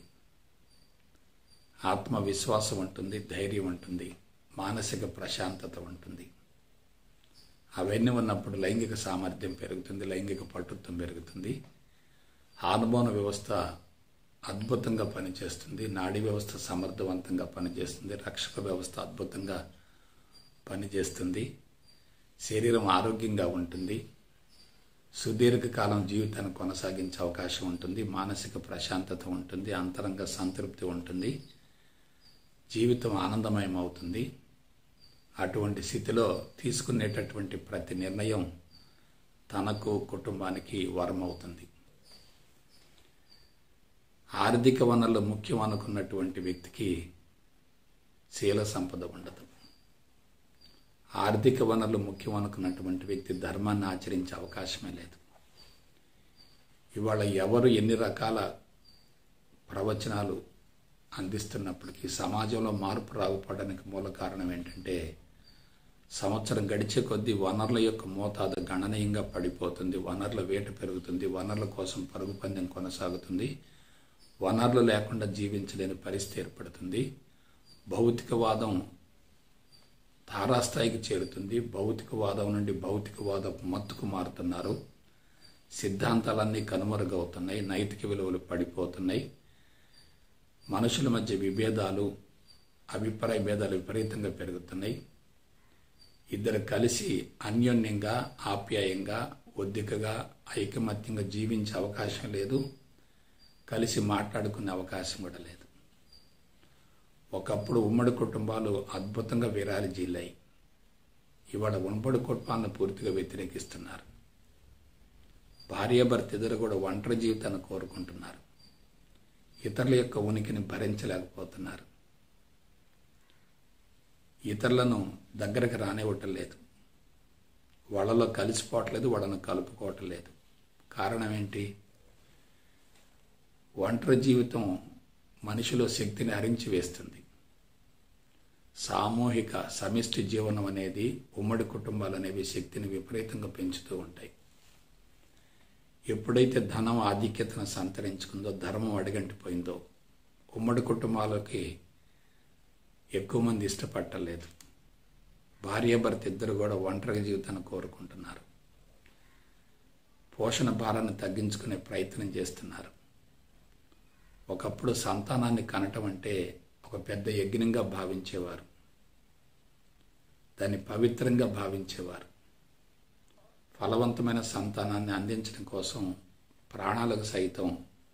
ఆత్మవిశ్వాసం ఉంటుంది ధైర్యం ఉంటుంది మానసిక ప్రశాంతత ఉంటుంది అవన్నీ ఉన్నప్పుడు లైంగిక సామర్థ్యం పెరుగుతుంది లైంగిక పటుత్వం పెరుగుతుంది హార్మోన్ వ్యవస్థ అద్భుతంగా పనిచేస్తుంది నాడీ వ్యవస్థ సమర్థవంతంగా పనిచేస్తుంది రక్షక వ్యవస్థ అద్భుతంగా పనిచేస్తుంది శరీరం ఆరోగ్యంగా ఉంటుంది సుదీర్ఘకాలం జీవితాన్ని కొనసాగించే అవకాశం ఉంటుంది మానసిక ప్రశాంతత ఉంటుంది అంతరంగ సంతృప్తి ఉంటుంది జీవితం ఆనందమయం అవుతుంది అటువంటి స్థితిలో తీసుకునేటటువంటి ప్రతి నిర్ణయం తనకు కుటుంబానికి వరం అవుతుంది ఆర్థిక వనరులు ముఖ్యం అనుకున్నటువంటి వ్యక్తికి శీల సంపద ఉండదు ఆర్థిక వనరులు ముఖ్యం అనుకున్నటువంటి వ్యక్తి ధర్మాన్ని ఆచరించే అవకాశమే లేదు ఇవాళ ఎవరు ఎన్ని రకాల ప్రవచనాలు అందిస్తున్నప్పటికీ సమాజంలో మార్పు రాకపోవడానికి మూల కారణం ఏంటంటే సంవత్సరం గడిచే కొద్దీ వనరుల యొక్క మోతాదు గణనీయంగా పడిపోతుంది వనరుల వేట పెరుగుతుంది వనరుల కోసం పరుగు పందెం కొనసాగుతుంది వనరులు లేకుండా జీవించలేని పరిస్థితి ఏర్పడుతుంది భౌతికవాదం తారాస్థాయికి చేరుతుంది భౌతికవాదం నుండి భౌతికవాద మత్తుకు మారుతున్నారు సిద్ధాంతాలన్నీ కనుమరుగవుతున్నాయి నైతిక విలువలు పడిపోతున్నాయి మనుషుల మధ్య విభేదాలు అభిప్రాయ భేదాలు విపరీతంగా పెరుగుతున్నాయి ఇద్దరు కలిసి అన్యోన్యంగా ఆప్యాయంగా ఒద్దికగా ఐకమత్యంగా జీవించే అవకాశం లేదు కలిసి మాట్లాడుకునే అవకాశం కూడా లేదు ఒకప్పుడు ఉమ్మడి కుటుంబాలు అద్భుతంగా విరాలిజీలాయి ఇవాళ ఉమ్మడి కుటుంబాలను పూర్తిగా వ్యతిరేకిస్తున్నారు భార్యాభర్త ఇద్దరు కూడా ఒంటరి జీవితాన్ని కోరుకుంటున్నారు ఇతరుల యొక్క ఉనికిని భరించలేకపోతున్నారు ఇతరులను దగ్గరకు రానివ్వటం లేదు వాళ్ళలో కలిసిపోవట్లేదు వాళ్ళను కలుపుకోవటం లేదు కారణం ఏంటి ఒంటరి జీవితం మనిషిలో శక్తిని హరించి వేస్తుంది సామూహిక సమిష్టి జీవనం అనేది ఉమ్మడి కుటుంబాలు అనేవి శక్తిని విపరీతంగా పెంచుతూ ఉంటాయి ఎప్పుడైతే ధనం ఆధిక్యతను సంతరించుకుందో ధర్మం అడగంటిపోయిందో ఉమ్మడి కుటుంబాలకి ఎక్కువ మంది ఇష్టపట్టలేదు భార్యాభర్త ఇద్దరు కూడా ఒంటరి జీవితాన్ని కోరుకుంటున్నారు పోషణ భారాన్ని తగ్గించుకునే ప్రయత్నం చేస్తున్నారు ఒకప్పుడు సంతానాన్ని కనటం అంటే ఒక పెద్ద యజ్ఞంగా భావించేవారు దాన్ని పవిత్రంగా భావించేవారు ఫలవంతమైన సంతానాన్ని అందించడం కోసం ప్రాణాలకు సైతం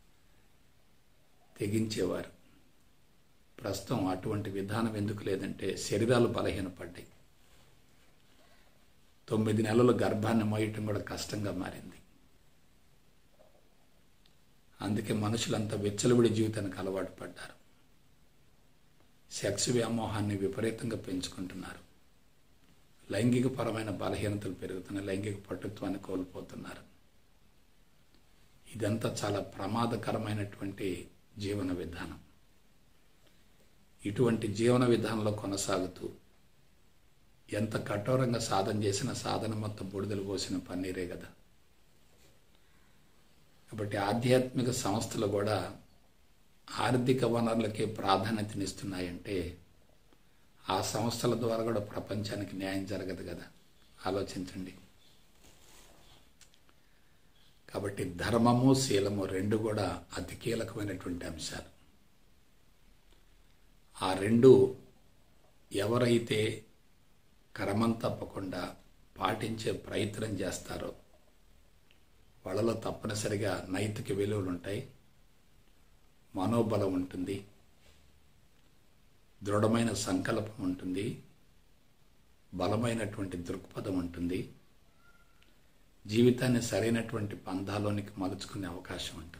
తెగించేవారు ప్రస్తుతం అటువంటి విధానం ఎందుకు లేదంటే శరీరాలు బలహీనపడ్డాయి తొమ్మిది నెలలు గర్భాన్ని మోయటం కూడా కష్టంగా మారింది అందుకే మనుషులంతా విచ్చలవిడి జీవితానికి అలవాటు పడ్డారు సెక్స్ వ్యామోహాన్ని విపరీతంగా పెంచుకుంటున్నారు లైంగిక పరమైన బలహీనతలు పెరుగుతున్నాయి లైంగిక పటుత్వాన్ని కోల్పోతున్నారు ఇదంతా చాలా ప్రమాదకరమైనటువంటి జీవన విధానం ఇటువంటి జీవన విధానంలో కొనసాగుతూ ఎంత కఠోరంగా సాధన చేసిన సాధన మొత్తం బుడిదలు పోసిన పన్నీరే కదా కాబట్టి ఆధ్యాత్మిక సంస్థలు కూడా ఆర్థిక వనరులకే ప్రాధాన్యతనిస్తున్నాయంటే ఆ సంస్థల ద్వారా కూడా ప్రపంచానికి న్యాయం జరగదు కదా ఆలోచించండి కాబట్టి ధర్మము శీలము రెండు కూడా అతి కీలకమైనటువంటి అంశాలు ఆ రెండు ఎవరైతే క్రమం తప్పకుండా పాటించే ప్రయత్నం చేస్తారో వాళ్ళలో తప్పనిసరిగా నైతిక విలువలు ఉంటాయి మనోబలం ఉంటుంది దృఢమైన సంకల్పం ఉంటుంది బలమైనటువంటి దృక్పథం ఉంటుంది జీవితాన్ని సరైనటువంటి పంధాలోనికి మలుచుకునే అవకాశం ఉంటుంది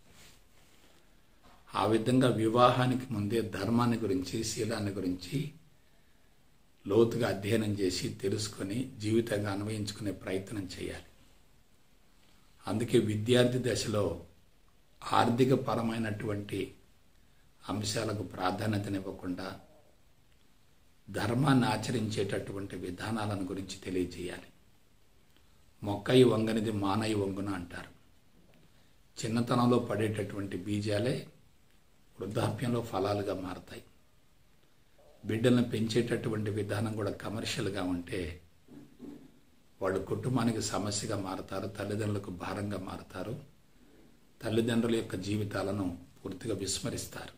ఆ విధంగా వివాహానికి ముందే ధర్మాన్ని గురించి శీలాన్ని గురించి లోతుగా అధ్యయనం చేసి తెలుసుకొని జీవితంగా అన్వయించుకునే ప్రయత్నం చేయాలి అందుకే విద్యార్థి దశలో ఆర్థిక పరమైనటువంటి అంశాలకు ప్రాధాన్యతనివ్వకుండా ధర్మాన్ని ఆచరించేటటువంటి విధానాలను గురించి తెలియజేయాలి మొక్కయి వంగనిది మానయి వంగున అంటారు చిన్నతనంలో పడేటటువంటి బీజాలే వృద్ధాప్యంలో ఫలాలుగా మారతాయి బిడ్డలను పెంచేటటువంటి విధానం కూడా కమర్షియల్గా ఉంటే వాళ్ళు కుటుంబానికి సమస్యగా మారతారు తల్లిదండ్రులకు భారంగా మారతారు తల్లిదండ్రుల యొక్క జీవితాలను పూర్తిగా విస్మరిస్తారు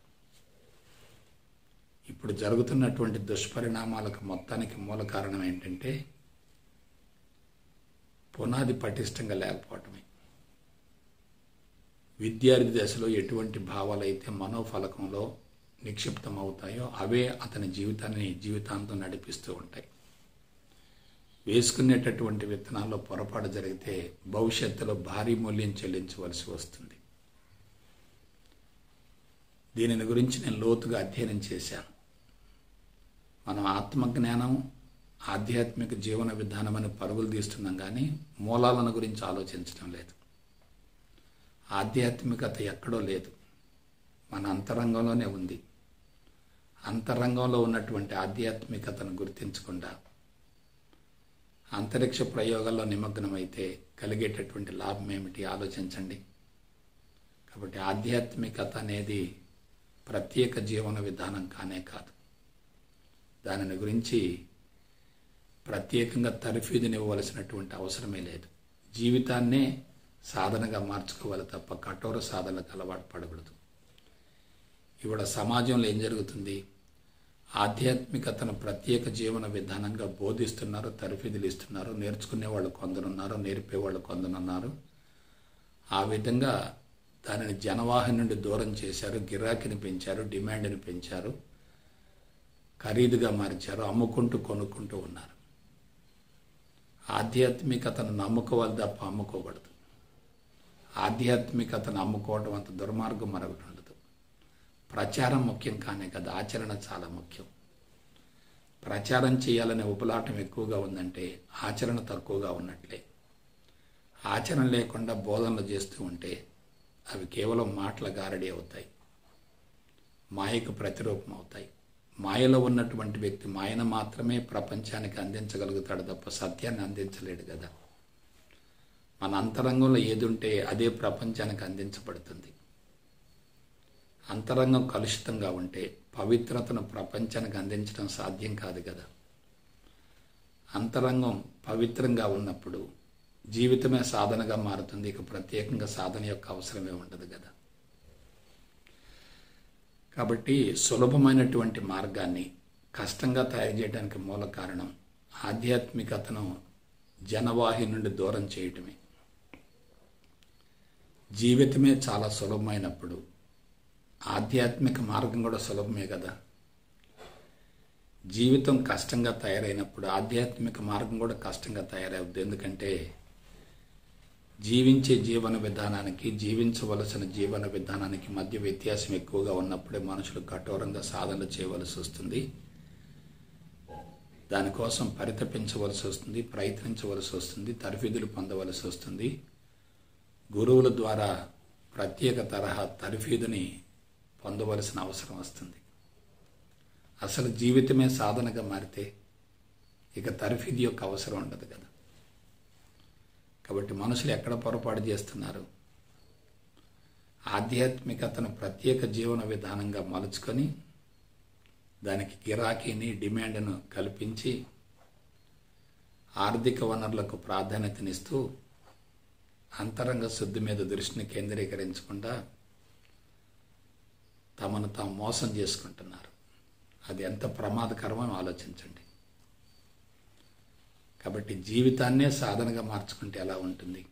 ఇప్పుడు జరుగుతున్నటువంటి దుష్పరిణామాలకు మొత్తానికి మూల కారణం ఏంటంటే పునాది పటిష్టంగా లేకపోవటమే విద్యార్థి దశలో ఎటువంటి భావాలు అయితే మనోఫలకంలో నిక్షిప్తమవుతాయో అవే అతని జీవితాన్ని జీవితాంతం నడిపిస్తూ ఉంటాయి వేసుకునేటటువంటి విత్తనాల్లో పొరపాటు జరిగితే భవిష్యత్తులో భారీ మూల్యం చెల్లించవలసి వస్తుంది దీనిని గురించి నేను లోతుగా అధ్యయనం చేశాను మనం ఆత్మజ్ఞానం ఆధ్యాత్మిక జీవన విధానం అని పరుగులు తీస్తున్నాం కానీ మూలాలను గురించి ఆలోచించడం లేదు ఆధ్యాత్మికత ఎక్కడో లేదు మన అంతరంగంలోనే ఉంది అంతరంగంలో ఉన్నటువంటి ఆధ్యాత్మికతను గుర్తించకుండా అంతరిక్ష ప్రయోగాల్లో నిమగ్నమైతే కలిగేటటువంటి లాభం ఏమిటి ఆలోచించండి కాబట్టి ఆధ్యాత్మికత అనేది ప్రత్యేక జీవన విధానం కానే కాదు దానిని గురించి ప్రత్యేకంగా తర్ఫీదునివ్వవలసినటువంటి అవసరమే లేదు జీవితాన్నే సాధనగా మార్చుకోవాలి తప్ప కఠోర సాధనలకు అలవాటు పడకూడదు ఇవాళ సమాజంలో ఏం జరుగుతుంది ఆధ్యాత్మికతను ప్రత్యేక జీవన విధానంగా బోధిస్తున్నారు తరఫీదులు ఇస్తున్నారు నేర్చుకునే వాళ్ళు కొందరున్నారు నేర్పేవాళ్ళు కొందరున్నారు ఆ విధంగా దానిని జనవాహి నుండి దూరం చేశారు గిరాకీని పెంచారు డిమాండ్ని పెంచారు ఖరీదుగా మార్చారు అమ్ముకుంటూ కొనుక్కుంటూ ఉన్నారు ఆధ్యాత్మికతను నమ్ముకోవాలి తప్ప అమ్ముకోకూడదు ఆధ్యాత్మికతను అమ్ముకోవడం అంత దుర్మార్గం మరొకటి ఉండదు ప్రచారం ముఖ్యం కానే కదా ఆచరణ చాలా ముఖ్యం ప్రచారం చేయాలనే ఉపలాటం ఎక్కువగా ఉందంటే ఆచరణ తక్కువగా ఉన్నట్లే ఆచరణ లేకుండా బోధనలు చేస్తూ ఉంటే అవి కేవలం మాటల గారడి అవుతాయి మాయకు ప్రతిరూపం అవుతాయి మాయలో ఉన్నటువంటి వ్యక్తి మాయను మాత్రమే ప్రపంచానికి అందించగలుగుతాడు తప్ప సత్యాన్ని అందించలేడు కదా మన అంతరంగంలో ఏది ఉంటే అదే ప్రపంచానికి అందించబడుతుంది అంతరంగం కలుషితంగా ఉంటే పవిత్రతను ప్రపంచానికి అందించడం సాధ్యం కాదు కదా అంతరంగం పవిత్రంగా ఉన్నప్పుడు జీవితమే సాధనగా మారుతుంది ఇక ప్రత్యేకంగా సాధన యొక్క అవసరమే ఉండదు కదా కాబట్టి సులభమైనటువంటి మార్గాన్ని కష్టంగా తయారు చేయడానికి మూల కారణం ఆధ్యాత్మికతను జనవాహి నుండి దూరం చేయటమే జీవితమే చాలా సులభమైనప్పుడు ఆధ్యాత్మిక మార్గం కూడా సులభమే కదా జీవితం కష్టంగా తయారైనప్పుడు ఆధ్యాత్మిక మార్గం కూడా కష్టంగా తయారవుద్ది ఎందుకంటే జీవించే జీవన విధానానికి జీవించవలసిన జీవన విధానానికి మధ్య వ్యత్యాసం ఎక్కువగా ఉన్నప్పుడే మనుషులు కఠోరంగా సాధన చేయవలసి వస్తుంది దానికోసం పరితపించవలసి వస్తుంది ప్రయత్నించవలసి వస్తుంది తరఫీదులు పొందవలసి వస్తుంది గురువుల ద్వారా ప్రత్యేక తరహా తరఫీదుని పొందవలసిన అవసరం వస్తుంది అసలు జీవితమే సాధనగా మారితే ఇక తరఫీదు యొక్క అవసరం ఉండదు కదా కాబట్టి మనుషులు ఎక్కడ పొరపాటు చేస్తున్నారు ఆధ్యాత్మికతను ప్రత్యేక జీవన విధానంగా మలుచుకొని దానికి గిరాకీని డిమాండ్ను కల్పించి ఆర్థిక వనరులకు ప్రాధాన్యతనిస్తూ అంతరంగ శుద్ధి మీద దృష్టిని కేంద్రీకరించకుండా తమను తాము మోసం చేసుకుంటున్నారు అది ఎంత ప్రమాదకరమో ఆలోచించండి కాబట్టి జీవితాన్నే సాధనగా మార్చుకుంటే ఎలా ఉంటుంది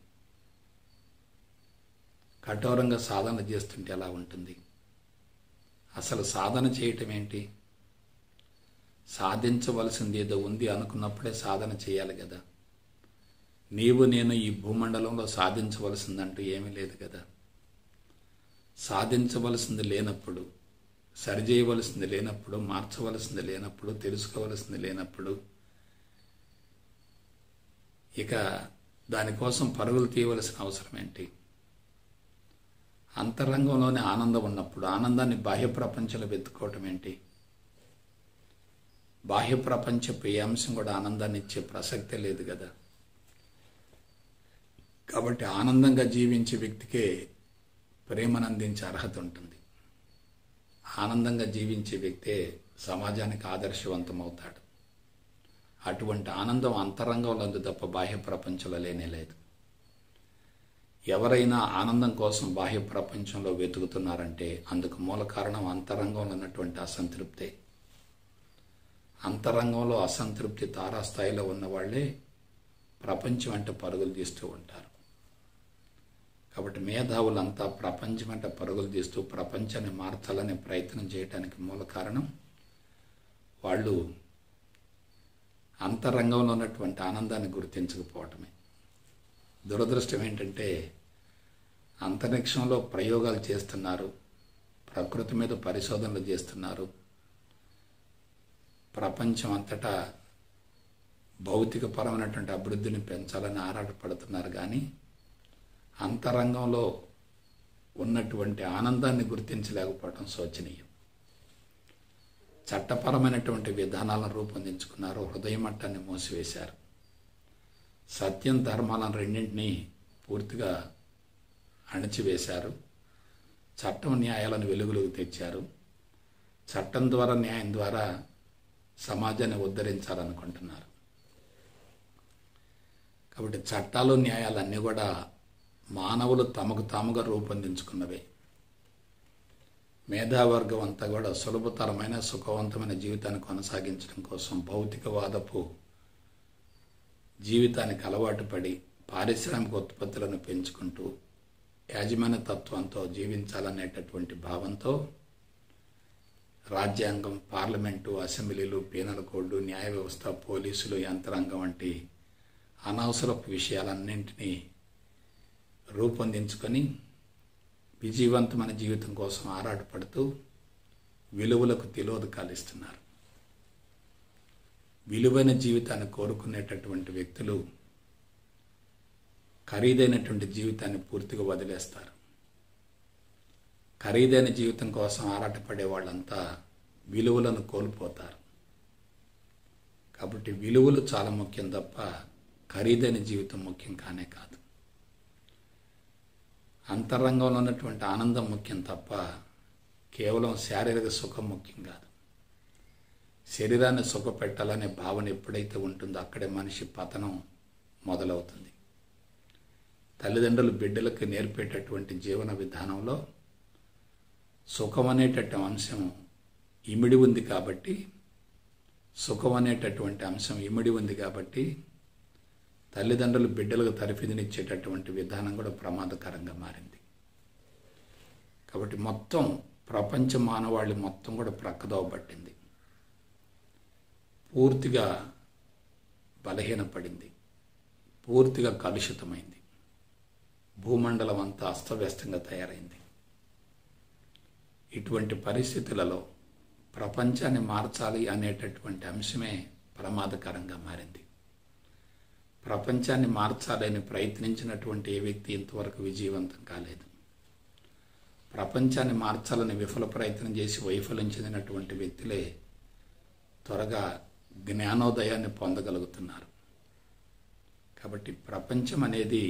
కఠోరంగా సాధన చేస్తుంటే ఎలా ఉంటుంది అసలు సాధన చేయటం ఏంటి సాధించవలసింది ఏదో ఉంది అనుకున్నప్పుడే సాధన చేయాలి కదా నీవు నేను ఈ భూమండలంలో సాధించవలసిందంటూ ఏమీ లేదు కదా సాధించవలసింది లేనప్పుడు సరిచేయవలసింది లేనప్పుడు మార్చవలసింది లేనప్పుడు తెలుసుకోవలసింది లేనప్పుడు ఇక దానికోసం పరుగులు తీయవలసిన అవసరం ఏంటి అంతరంగంలోనే ఆనందం ఉన్నప్పుడు ఆనందాన్ని బాహ్య ప్రపంచంలో వెతుక్కోవటం ఏంటి బాహ్య ప్రపంచపు ఏ అంశం కూడా ఆనందాన్ని ఇచ్చే ప్రసక్తే లేదు కదా కాబట్టి ఆనందంగా జీవించే వ్యక్తికే ప్రేమను అందించే అర్హత ఉంటుంది ఆనందంగా జీవించే వ్యక్తే సమాజానికి ఆదర్శవంతం అవుతాడు అటువంటి ఆనందం అంతరంగంలో ఉంది తప్ప బాహ్య ప్రపంచంలో లేనే లేదు ఎవరైనా ఆనందం కోసం బాహ్య ప్రపంచంలో వెతుకుతున్నారంటే అందుకు మూల కారణం అంతరంగంలో ఉన్నటువంటి అసంతృప్తే అంతరంగంలో అసంతృప్తి తారాస్థాయిలో ఉన్న వాళ్ళే ప్రపంచం అంటే పరుగులు తీస్తూ ఉంటారు కాబట్టి మేధావులంతా ప్రపంచం అంటే పరుగులు తీస్తూ ప్రపంచాన్ని మార్చాలనే ప్రయత్నం చేయడానికి మూల కారణం వాళ్ళు అంతరంగంలో ఉన్నటువంటి ఆనందాన్ని గుర్తించకపోవటమే దురదృష్టం ఏంటంటే అంతరిక్షంలో ప్రయోగాలు చేస్తున్నారు ప్రకృతి మీద పరిశోధనలు చేస్తున్నారు ప్రపంచం అంతటా భౌతికపరమైనటువంటి అభివృద్ధిని పెంచాలని ఆరాటపడుతున్నారు కానీ అంతరంగంలో ఉన్నటువంటి ఆనందాన్ని గుర్తించలేకపోవడం శోచనీయం చట్టపరమైనటువంటి విధానాలను రూపొందించుకున్నారు హృదయ మట్టాన్ని మూసివేశారు సత్యం ధర్మాలను రెండింటినీ పూర్తిగా అణచివేశారు చట్టం న్యాయాలను వెలుగులోకి తెచ్చారు చట్టం ద్వారా న్యాయం ద్వారా సమాజాన్ని ఉద్ధరించాలనుకుంటున్నారు కాబట్టి చట్టాలు న్యాయాలు అన్నీ కూడా మానవులు తమకు తాముగా రూపొందించుకున్నవే మేధావర్గం అంతా కూడా సులభతరమైన సుఖవంతమైన జీవితాన్ని కొనసాగించడం కోసం భౌతికవాదపు జీవితానికి అలవాటు పడి పారిశ్రామిక ఉత్పత్తులను పెంచుకుంటూ యాజమాన్య తత్వంతో జీవించాలనేటటువంటి భావంతో రాజ్యాంగం పార్లమెంటు అసెంబ్లీలు పీనల్ కోడ్లు న్యాయ వ్యవస్థ పోలీసులు యంత్రాంగం వంటి అనవసరపు విషయాలన్నింటినీ రూపొందించుకొని విజయవంతమైన జీవితం కోసం ఆరాటపడుతూ విలువలకు తిలోదకాలు ఇస్తున్నారు విలువైన జీవితాన్ని కోరుకునేటటువంటి వ్యక్తులు ఖరీదైనటువంటి జీవితాన్ని పూర్తిగా వదిలేస్తారు ఖరీదైన జీవితం కోసం ఆరాటపడే వాళ్ళంతా విలువలను కోల్పోతారు కాబట్టి విలువలు చాలా ముఖ్యం తప్ప ఖరీదైన జీవితం ముఖ్యం కానే కాదు అంతరంగంలో ఉన్నటువంటి ఆనందం ముఖ్యం తప్ప కేవలం శారీరక సుఖం ముఖ్యం కాదు శరీరాన్ని సుఖపెట్టాలనే భావన ఎప్పుడైతే ఉంటుందో అక్కడే మనిషి పతనం మొదలవుతుంది తల్లిదండ్రులు బిడ్డలకు నేర్పేటటువంటి జీవన విధానంలో సుఖం అనేటటువంటి అంశం ఇమిడి ఉంది కాబట్టి సుఖం అనేటటువంటి అంశం ఇమిడి ఉంది కాబట్టి తల్లిదండ్రులు బిడ్డలకు తరఫిదినిచ్చేటటువంటి విధానం కూడా ప్రమాదకరంగా మారింది కాబట్టి మొత్తం ప్రపంచ మానవాళి మొత్తం కూడా ప్రక్కదోవ పట్టింది పూర్తిగా బలహీనపడింది పూర్తిగా కలుషితమైంది భూమండలం అంతా అస్తవ్యస్తంగా తయారైంది ఇటువంటి పరిస్థితులలో ప్రపంచాన్ని మార్చాలి అనేటటువంటి అంశమే ప్రమాదకరంగా మారింది ప్రపంచాన్ని మార్చాలని ప్రయత్నించినటువంటి ఏ వ్యక్తి ఇంతవరకు విజయవంతం కాలేదు ప్రపంచాన్ని మార్చాలని విఫల ప్రయత్నం చేసి వైఫల్యం చెందినటువంటి వ్యక్తులే త్వరగా జ్ఞానోదయాన్ని పొందగలుగుతున్నారు కాబట్టి ప్రపంచం అనేది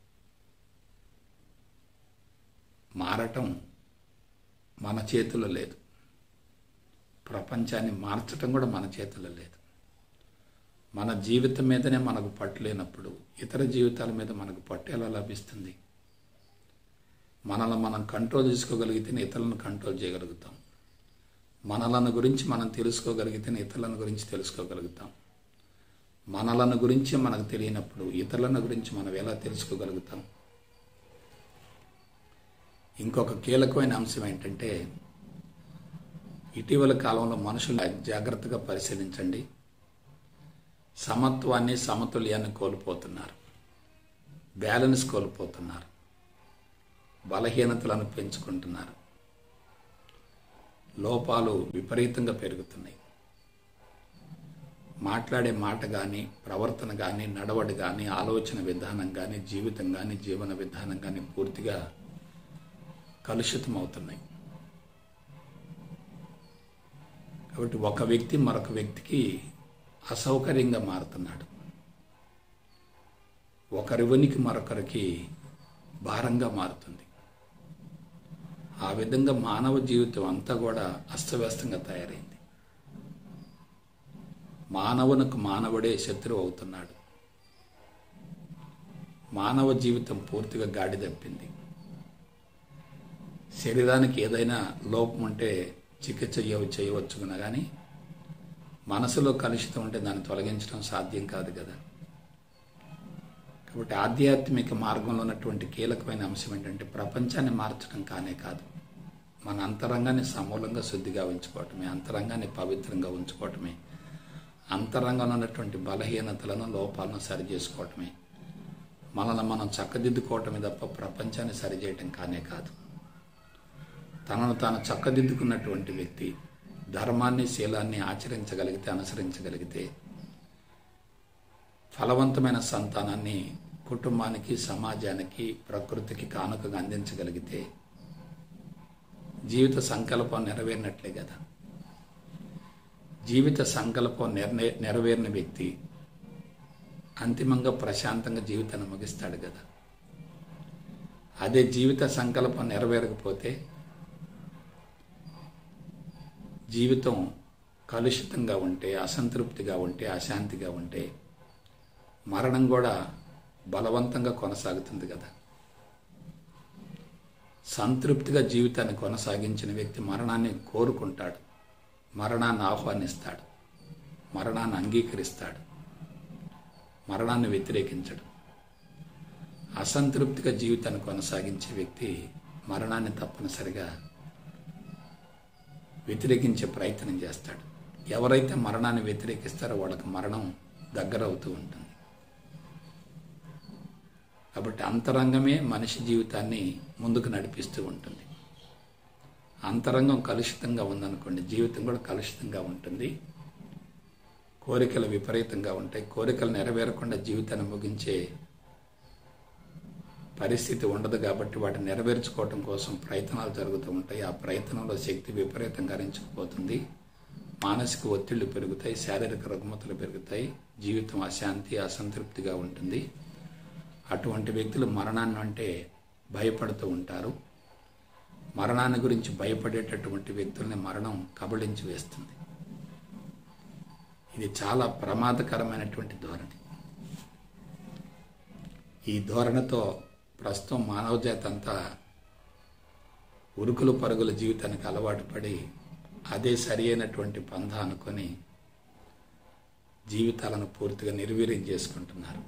మారటం మన చేతిలో లేదు ప్రపంచాన్ని మార్చటం కూడా మన చేతిలో లేదు మన జీవితం మీదనే మనకు పట్టు లేనప్పుడు ఇతర జీవితాల మీద మనకు పట్టు ఎలా లభిస్తుంది మనల్ని మనం కంట్రోల్ చేసుకోగలిగితేనే ఇతరులను కంట్రోల్ చేయగలుగుతాం మనలను గురించి మనం తెలుసుకోగలిగితేనే ఇతరులను గురించి తెలుసుకోగలుగుతాం మనలను గురించి మనకు తెలియనప్పుడు ఇతరులను గురించి మనం ఎలా తెలుసుకోగలుగుతాం ఇంకొక కీలకమైన అంశం ఏంటంటే ఇటీవల కాలంలో మనుషులు జాగ్రత్తగా పరిశీలించండి సమత్వాన్ని సమతుల్యాన్ని కోల్పోతున్నారు బ్యాలెన్స్ కోల్పోతున్నారు బలహీనతలను పెంచుకుంటున్నారు లోపాలు విపరీతంగా పెరుగుతున్నాయి మాట్లాడే మాట కానీ ప్రవర్తన కానీ నడవడి కానీ ఆలోచన విధానం కానీ జీవితం కానీ జీవన విధానం కానీ పూర్తిగా కలుషితం అవుతున్నాయి కాబట్టి ఒక వ్యక్తి మరొక వ్యక్తికి అసౌకర్యంగా మారుతున్నాడు ఒకరి ఉనికి మరొకరికి భారంగా మారుతుంది ఆ విధంగా మానవ జీవితం అంతా కూడా అస్తవ్యస్తంగా తయారైంది మానవునికి మానవుడే శత్రువు అవుతున్నాడు మానవ జీవితం పూర్తిగా గాడి తప్పింది శరీరానికి ఏదైనా లోపం ఉంటే చికిత్స చేయవచ్చుకున్నా కానీ మనసులో కలుషితం ఉంటే దాన్ని తొలగించడం సాధ్యం కాదు కదా కాబట్టి ఆధ్యాత్మిక మార్గంలో ఉన్నటువంటి కీలకమైన అంశం ఏంటంటే ప్రపంచాన్ని మార్చడం కానే కాదు మన అంతరంగాన్ని సమూలంగా శుద్ధిగా ఉంచుకోవటమే అంతరంగాన్ని పవిత్రంగా ఉంచుకోవటమే అంతరంగంలో ఉన్నటువంటి బలహీనతలను లోపాలను సరి చేసుకోవటమే మనల్ని మనం చక్కదిద్దుకోవటమే తప్ప ప్రపంచాన్ని సరిచేయటం కానే కాదు తనను తాను చక్కదిద్దుకున్నటువంటి వ్యక్తి ధర్మాన్ని శీలాన్ని ఆచరించగలిగితే అనుసరించగలిగితే ఫలవంతమైన సంతానాన్ని కుటుంబానికి సమాజానికి ప్రకృతికి కానుకగా అందించగలిగితే జీవిత సంకల్పం నెరవేరినట్లే కదా జీవిత సంకల్పం నిర్ణయ నెరవేరిన వ్యక్తి అంతిమంగా ప్రశాంతంగా జీవితాన్ని ముగిస్తాడు కదా అదే జీవిత సంకల్పం నెరవేరకపోతే జీవితం కలుషితంగా ఉంటే అసంతృప్తిగా ఉంటే అశాంతిగా ఉంటే మరణం కూడా బలవంతంగా కొనసాగుతుంది కదా సంతృప్తిగా జీవితాన్ని కొనసాగించిన వ్యక్తి మరణాన్ని కోరుకుంటాడు మరణాన్ని ఆహ్వానిస్తాడు మరణాన్ని అంగీకరిస్తాడు మరణాన్ని వ్యతిరేకించడు అసంతృప్తిగా జీవితాన్ని కొనసాగించే వ్యక్తి మరణాన్ని తప్పనిసరిగా వ్యతిరేకించే ప్రయత్నం చేస్తాడు ఎవరైతే మరణాన్ని వ్యతిరేకిస్తారో వాళ్ళకి మరణం దగ్గర అవుతూ ఉంటుంది కాబట్టి అంతరంగమే మనిషి జీవితాన్ని ముందుకు నడిపిస్తూ ఉంటుంది అంతరంగం కలుషితంగా ఉందనుకోండి జీవితం కూడా కలుషితంగా ఉంటుంది కోరికలు విపరీతంగా ఉంటాయి కోరికలు నెరవేరకుండా జీవితాన్ని ముగించే పరిస్థితి ఉండదు కాబట్టి వాటిని నెరవేర్చుకోవటం కోసం ప్రయత్నాలు జరుగుతూ ఉంటాయి ఆ ప్రయత్నంలో శక్తి విపరీతంగా హరించుకుపోతుంది మానసిక ఒత్తిళ్లు పెరుగుతాయి శారీరక రుగ్మతలు పెరుగుతాయి జీవితం అశాంతి అసంతృప్తిగా ఉంటుంది అటువంటి వ్యక్తులు మరణాన్ని అంటే భయపడుతూ ఉంటారు మరణాన్ని గురించి భయపడేటటువంటి వ్యక్తుల్ని మరణం కబళించి వేస్తుంది ఇది చాలా ప్రమాదకరమైనటువంటి ధోరణి ఈ ధోరణితో ప్రస్తుతం మానవజాతి అంతా ఉరుకులు పరుగుల జీవితానికి అలవాటు పడి అదే సరి అయినటువంటి పంధ అనుకొని జీవితాలను పూర్తిగా నిర్వీర్యం చేసుకుంటున్నారు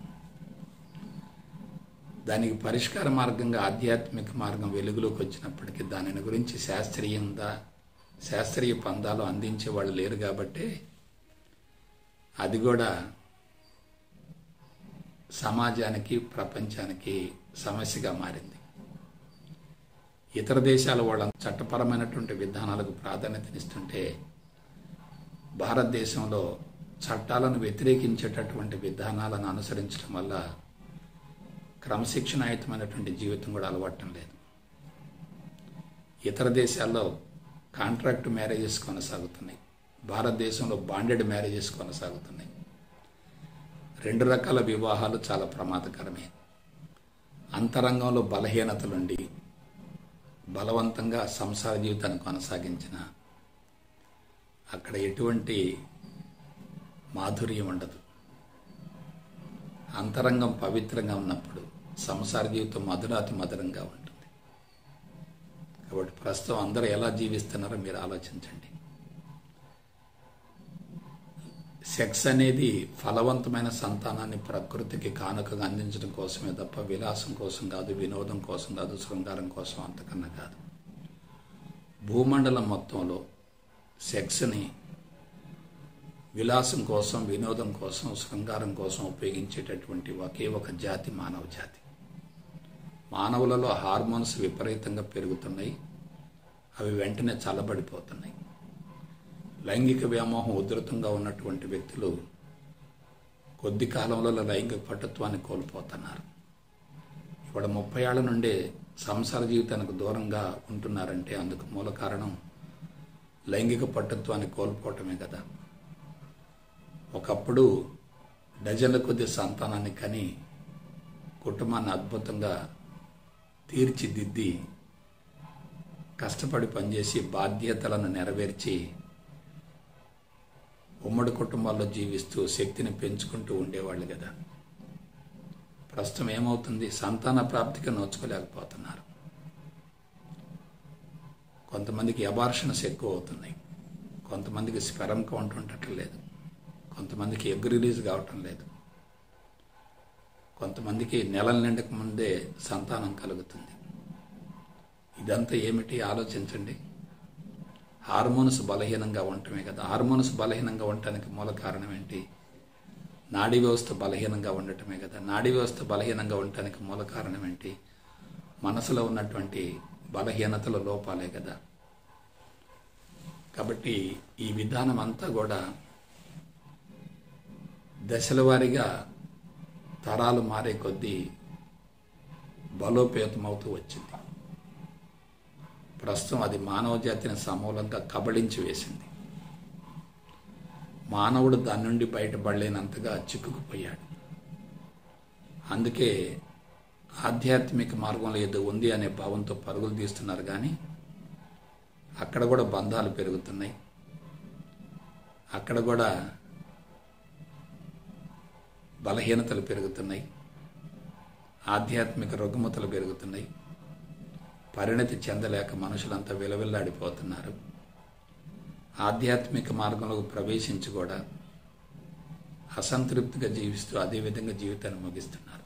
దానికి పరిష్కార మార్గంగా ఆధ్యాత్మిక మార్గం వెలుగులోకి వచ్చినప్పటికీ దానిని గురించి శాస్త్రీయంగా శాస్త్రీయ పందాలు అందించే వాళ్ళు లేరు కాబట్టి అది కూడా సమాజానికి ప్రపంచానికి సమస్యగా మారింది ఇతర దేశాల వాళ్ళ చట్టపరమైనటువంటి విధానాలకు ప్రాధాన్యతనిస్తుంటే భారతదేశంలో చట్టాలను వ్యతిరేకించేటటువంటి విధానాలను అనుసరించడం వల్ల క్రమశిక్షణాయుతమైనటువంటి జీవితం కూడా అలవాటం లేదు ఇతర దేశాల్లో కాంట్రాక్ట్ మ్యారేజెస్ కొనసాగుతున్నాయి భారతదేశంలో బాండెడ్ మ్యారేజెస్ కొనసాగుతున్నాయి రెండు రకాల వివాహాలు చాలా ప్రమాదకరమే అంతరంగంలో బలహీనతలుండి బలవంతంగా సంసార జీవితాన్ని కొనసాగించిన అక్కడ ఎటువంటి మాధుర్యం ఉండదు అంతరంగం పవిత్రంగా ఉన్నప్పుడు సంసార జీవితం మధురాతి మధురంగా ఉంటుంది కాబట్టి ప్రస్తుతం అందరూ ఎలా జీవిస్తున్నారో మీరు ఆలోచించండి సెక్స్ అనేది ఫలవంతమైన సంతానాన్ని ప్రకృతికి కానుకగా అందించడం కోసమే తప్ప విలాసం కోసం కాదు వినోదం కోసం కాదు శృంగారం కోసం అంతకన్నా కాదు భూమండలం మొత్తంలో సెక్స్ని విలాసం కోసం వినోదం కోసం శృంగారం కోసం ఉపయోగించేటటువంటి ఒకే ఒక జాతి మానవ జాతి మానవులలో హార్మోన్స్ విపరీతంగా పెరుగుతున్నాయి అవి వెంటనే చల్లబడిపోతున్నాయి లైంగిక వ్యామోహం ఉధృతంగా ఉన్నటువంటి వ్యక్తులు కొద్ది కాలంలో లైంగిక పటుత్వాన్ని కోల్పోతున్నారు ఇవాళ ముప్పై ఏళ్ల నుండే సంసార జీవితానికి దూరంగా ఉంటున్నారంటే అందుకు మూల కారణం లైంగిక పటుత్వాన్ని కోల్పోవటమే కదా ఒకప్పుడు డజన్ల కొద్ది సంతానాన్ని కని కుటుంబాన్ని అద్భుతంగా తీర్చిదిద్ది కష్టపడి పనిచేసి బాధ్యతలను నెరవేర్చి ఉమ్మడి కుటుంబాల్లో జీవిస్తూ శక్తిని పెంచుకుంటూ ఉండేవాళ్ళు కదా ప్రస్తుతం ఏమవుతుంది సంతాన ప్రాప్తికి నోచుకోలేకపోతున్నారు కొంతమందికి అబార్షన్స్ ఎక్కువ అవుతున్నాయి కొంతమందికి స్పెరం కౌంట్ ఉండట్లేదు కొంతమందికి ఎగ్ రిలీజ్ కావటం లేదు కొంతమందికి నెలల నిండక ముందే సంతానం కలుగుతుంది ఇదంతా ఏమిటి ఆలోచించండి హార్మోన్స్ బలహీనంగా ఉండటమే కదా హార్మోన్స్ బలహీనంగా ఉండటానికి మూల కారణం ఏంటి నాడీ వ్యవస్థ బలహీనంగా ఉండటమే కదా నాడీ వ్యవస్థ బలహీనంగా ఉండటానికి మూల కారణం ఏంటి మనసులో ఉన్నటువంటి బలహీనతల లోపాలే కదా కాబట్టి ఈ విధానం అంతా కూడా దశల వారీగా తరాలు మారే కొద్దీ బలోపేతమవుతూ వచ్చింది ప్రస్తుతం అది మానవ జాతిని సమూలంగా కబళించి వేసింది మానవుడు దాని నుండి బయటపడలేనంతగా చిక్కుకుపోయాడు అందుకే ఆధ్యాత్మిక మార్గంలో ఏదో ఉంది అనే భావంతో పరుగులు తీస్తున్నారు కానీ అక్కడ కూడా బంధాలు పెరుగుతున్నాయి అక్కడ కూడా బలహీనతలు పెరుగుతున్నాయి ఆధ్యాత్మిక రుగ్మతలు పెరుగుతున్నాయి పరిణతి చెందలేక మనుషులంతా విలవిల్లాడిపోతున్నారు ఆధ్యాత్మిక మార్గంలోకి ప్రవేశించి కూడా అసంతృప్తిగా జీవిస్తూ అదే విధంగా జీవితాన్ని ముగిస్తున్నారు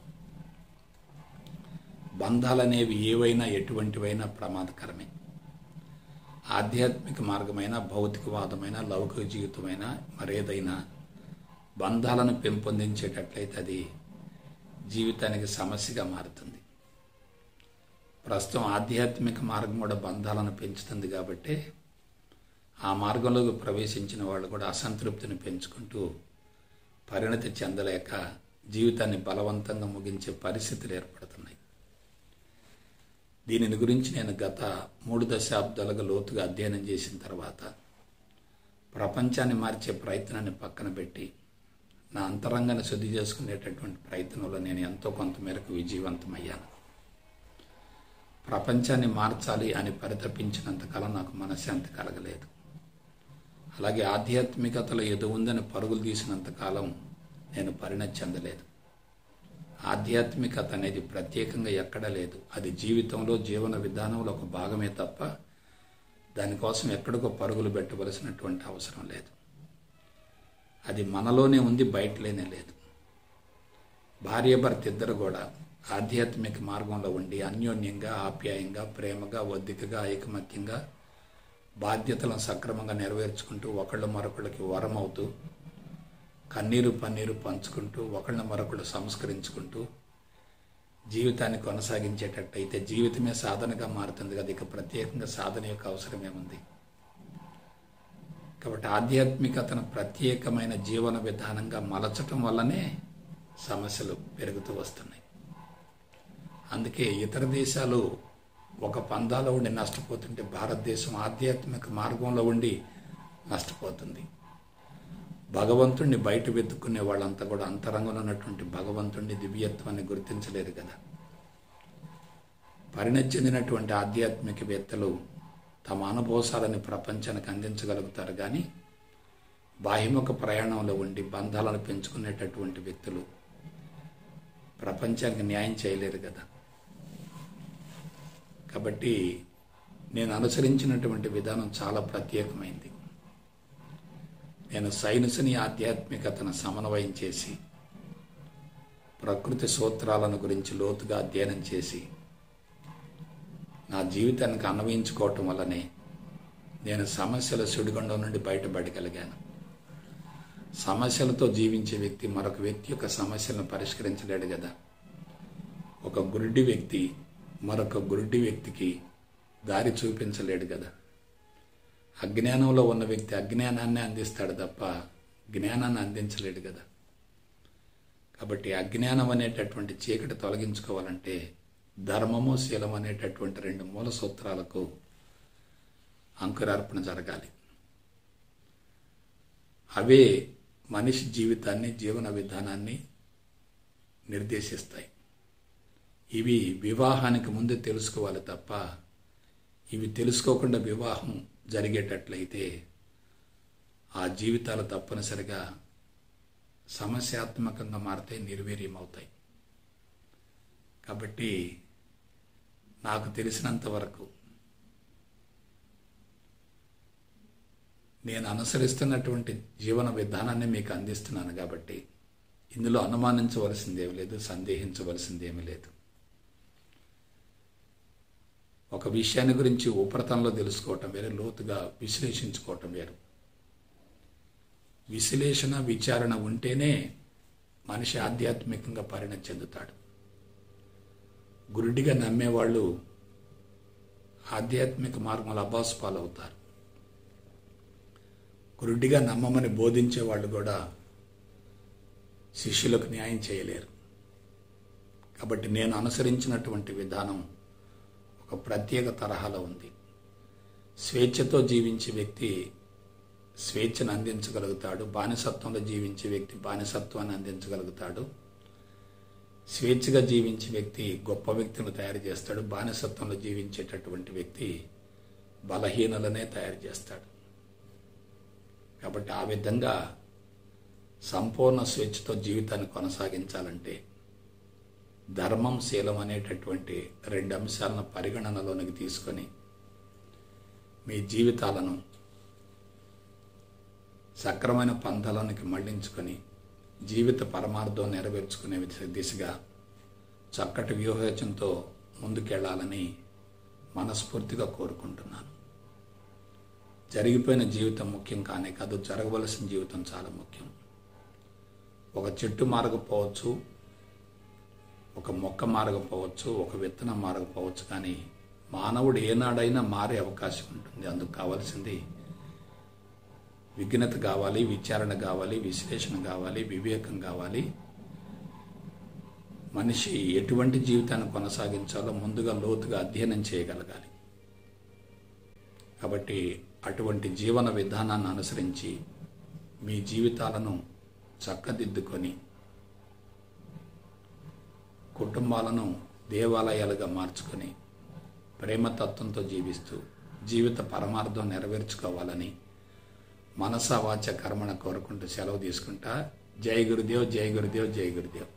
బంధాలనేవి ఏవైనా ఎటువంటివైనా ప్రమాదకరమే ఆధ్యాత్మిక మార్గమైన భౌతికవాదమైన లౌకిక జీవితమైన మరేదైనా బంధాలను పెంపొందించేటట్లయితే అది జీవితానికి సమస్యగా మారుతుంది ప్రస్తుతం ఆధ్యాత్మిక మార్గం కూడా బంధాలను పెంచుతుంది కాబట్టి ఆ మార్గంలోకి ప్రవేశించిన వాళ్ళు కూడా అసంతృప్తిని పెంచుకుంటూ పరిణతి చెందలేక జీవితాన్ని బలవంతంగా ముగించే పరిస్థితులు ఏర్పడుతున్నాయి దీనిని గురించి నేను గత మూడు దశాబ్దాలుగా లోతుగా అధ్యయనం చేసిన తర్వాత ప్రపంచాన్ని మార్చే ప్రయత్నాన్ని పక్కన పెట్టి నా అంతరంగాన్ని శుద్ధి చేసుకునేటటువంటి ప్రయత్నంలో నేను ఎంతో కొంత మేరకు విజయవంతమయ్యాను ప్రపంచాన్ని మార్చాలి అని పరితపించినంతకాలం నాకు మనశ్శాంతి కలగలేదు అలాగే ఆధ్యాత్మికతలో ఏదో ఉందని పరుగులు తీసినంతకాలం నేను పరిణతి చెందలేదు ఆధ్యాత్మికత అనేది ప్రత్యేకంగా ఎక్కడా లేదు అది జీవితంలో జీవన విధానంలో ఒక భాగమే తప్ప దానికోసం ఎక్కడికో పరుగులు పెట్టవలసినటువంటి అవసరం లేదు అది మనలోనే ఉంది బయటలోనే లేదు భార్యాభర్త ఇద్దరు కూడా ఆధ్యాత్మిక మార్గంలో ఉండి అన్యోన్యంగా ఆప్యాయంగా ప్రేమగా ఒద్దికగా ఐకమత్యంగా బాధ్యతలను సక్రమంగా నెరవేర్చుకుంటూ ఒకళ్ళు మరొకళ్ళకి వరం అవుతూ కన్నీరు పన్నీరు పంచుకుంటూ ఒకళ్ళ మరొకళ్ళు సంస్కరించుకుంటూ జీవితాన్ని కొనసాగించేటట్టయితే జీవితమే సాధనగా మారుతుంది కదా ఇక ప్రత్యేకంగా సాధన యొక్క అవసరమేముంది కాబట్టి ఆధ్యాత్మికతను ప్రత్యేకమైన జీవన విధానంగా మలచటం వల్లనే సమస్యలు పెరుగుతూ వస్తున్నాయి అందుకే ఇతర దేశాలు ఒక పందాలో ఉండి నష్టపోతుంటే భారతదేశం ఆధ్యాత్మిక మార్గంలో ఉండి నష్టపోతుంది భగవంతుణ్ణి బయట వెతుక్కునే వాళ్ళంతా కూడా అంతరంగంలో ఉన్నటువంటి భగవంతుణ్ణి దివ్యత్వాన్ని గుర్తించలేరు కదా పరిణతి చెందినటువంటి ఆధ్యాత్మికవేత్తలు తమ అనుభవసాలని ప్రపంచానికి అందించగలుగుతారు కానీ బాహ్యముఖ ప్రయాణంలో ఉండి బంధాలను పెంచుకునేటటువంటి వ్యక్తులు ప్రపంచానికి న్యాయం చేయలేరు కదా కాబట్టి నేను అనుసరించినటువంటి విధానం చాలా ప్రత్యేకమైంది నేను సైన్స్ని ఆధ్యాత్మికతను సమన్వయం చేసి ప్రకృతి సూత్రాలను గురించి లోతుగా అధ్యయనం చేసి నా జీవితానికి అన్వయించుకోవటం వల్లనే నేను సమస్యల సుడిగుండం నుండి బయటపడగలిగాను సమస్యలతో జీవించే వ్యక్తి మరొక వ్యక్తి యొక్క సమస్యలను పరిష్కరించలేడు కదా ఒక గురుడి వ్యక్తి మరొక గురుడి వ్యక్తికి దారి చూపించలేడు కదా అజ్ఞానంలో ఉన్న వ్యక్తి అజ్ఞానాన్ని అందిస్తాడు తప్ప జ్ఞానాన్ని అందించలేడు కదా కాబట్టి అజ్ఞానం అనేటటువంటి చీకటి తొలగించుకోవాలంటే ధర్మము శీలం అనేటటువంటి రెండు మూల సూత్రాలకు అంకురార్పణ జరగాలి అవే మనిషి జీవితాన్ని జీవన విధానాన్ని నిర్దేశిస్తాయి ఇవి వివాహానికి ముందు తెలుసుకోవాలి తప్ప ఇవి తెలుసుకోకుండా వివాహం జరిగేటట్లయితే ఆ జీవితాలు తప్పనిసరిగా సమస్యాత్మకంగా మారితే నిర్వీర్యమవుతాయి కాబట్టి నాకు తెలిసినంత వరకు నేను అనుసరిస్తున్నటువంటి జీవన విధానాన్ని మీకు అందిస్తున్నాను కాబట్టి ఇందులో అనుమానించవలసిందేమి లేదు సందేహించవలసిందేమీ లేదు ఒక విషయాన్ని గురించి ఉపరితలంలో తెలుసుకోవటం వేరు లోతుగా విశ్లేషించుకోవటం వేరు విశ్లేషణ విచారణ ఉంటేనే మనిషి ఆధ్యాత్మికంగా పరిణతి చెందుతాడు గురుడిగా నమ్మేవాళ్ళు ఆధ్యాత్మిక మార్గంలో అబ్బాసు పాలవుతారు గురుడిగా నమ్మమని బోధించే వాళ్ళు కూడా శిష్యులకు న్యాయం చేయలేరు కాబట్టి నేను అనుసరించినటువంటి విధానం ఒక ప్రత్యేక తరహాలో ఉంది స్వేచ్ఛతో జీవించే వ్యక్తి స్వేచ్ఛను అందించగలుగుతాడు బానిసత్వంలో జీవించే వ్యక్తి బానిసత్వాన్ని అందించగలుగుతాడు స్వేచ్ఛగా జీవించే వ్యక్తి గొప్ప వ్యక్తులను తయారు చేస్తాడు బానిసత్వంలో జీవించేటటువంటి వ్యక్తి బలహీనలనే తయారు చేస్తాడు కాబట్టి ఆ విధంగా సంపూర్ణ స్వేచ్ఛతో జీవితాన్ని కొనసాగించాలంటే ధర్మం శీలం అనేటటువంటి రెండు అంశాలను పరిగణనలోనికి తీసుకొని మీ జీవితాలను సక్రమైన పంథలోనికి మళ్లించుకొని జీవిత పరమార్థం నెరవేర్చుకునే దిశ- దిశగా చక్కటి వ్యూహోచనతో ముందుకెళ్లాలని మనస్ఫూర్తిగా కోరుకుంటున్నాను జరిగిపోయిన జీవితం ముఖ్యం కానే కాదు జరగవలసిన జీవితం చాలా ముఖ్యం ఒక చెట్టు మారకపోవచ్చు ఒక మొక్క మారకపోవచ్చు ఒక విత్తనం మారకపోవచ్చు కానీ మానవుడు ఏనాడైనా మారే అవకాశం ఉంటుంది అందుకు కావాల్సింది విఘ్నత కావాలి విచారణ కావాలి విశ్లేషణ కావాలి వివేకం కావాలి మనిషి ఎటువంటి జీవితాన్ని కొనసాగించాలో ముందుగా లోతుగా అధ్యయనం చేయగలగాలి కాబట్టి అటువంటి జీవన విధానాన్ని అనుసరించి మీ జీవితాలను చక్కదిద్దుకొని కుటుంబాలను దేవాలయాలుగా మార్చుకొని ప్రేమతత్వంతో జీవిస్తూ జీవిత పరమార్థం నెరవేర్చుకోవాలని మనసా వాచ కర్మణ కోరుకుంటూ సెలవు తీసుకుంటా జై గురుదేవ్ జై గురుదేవ్ జై గురుదేవ్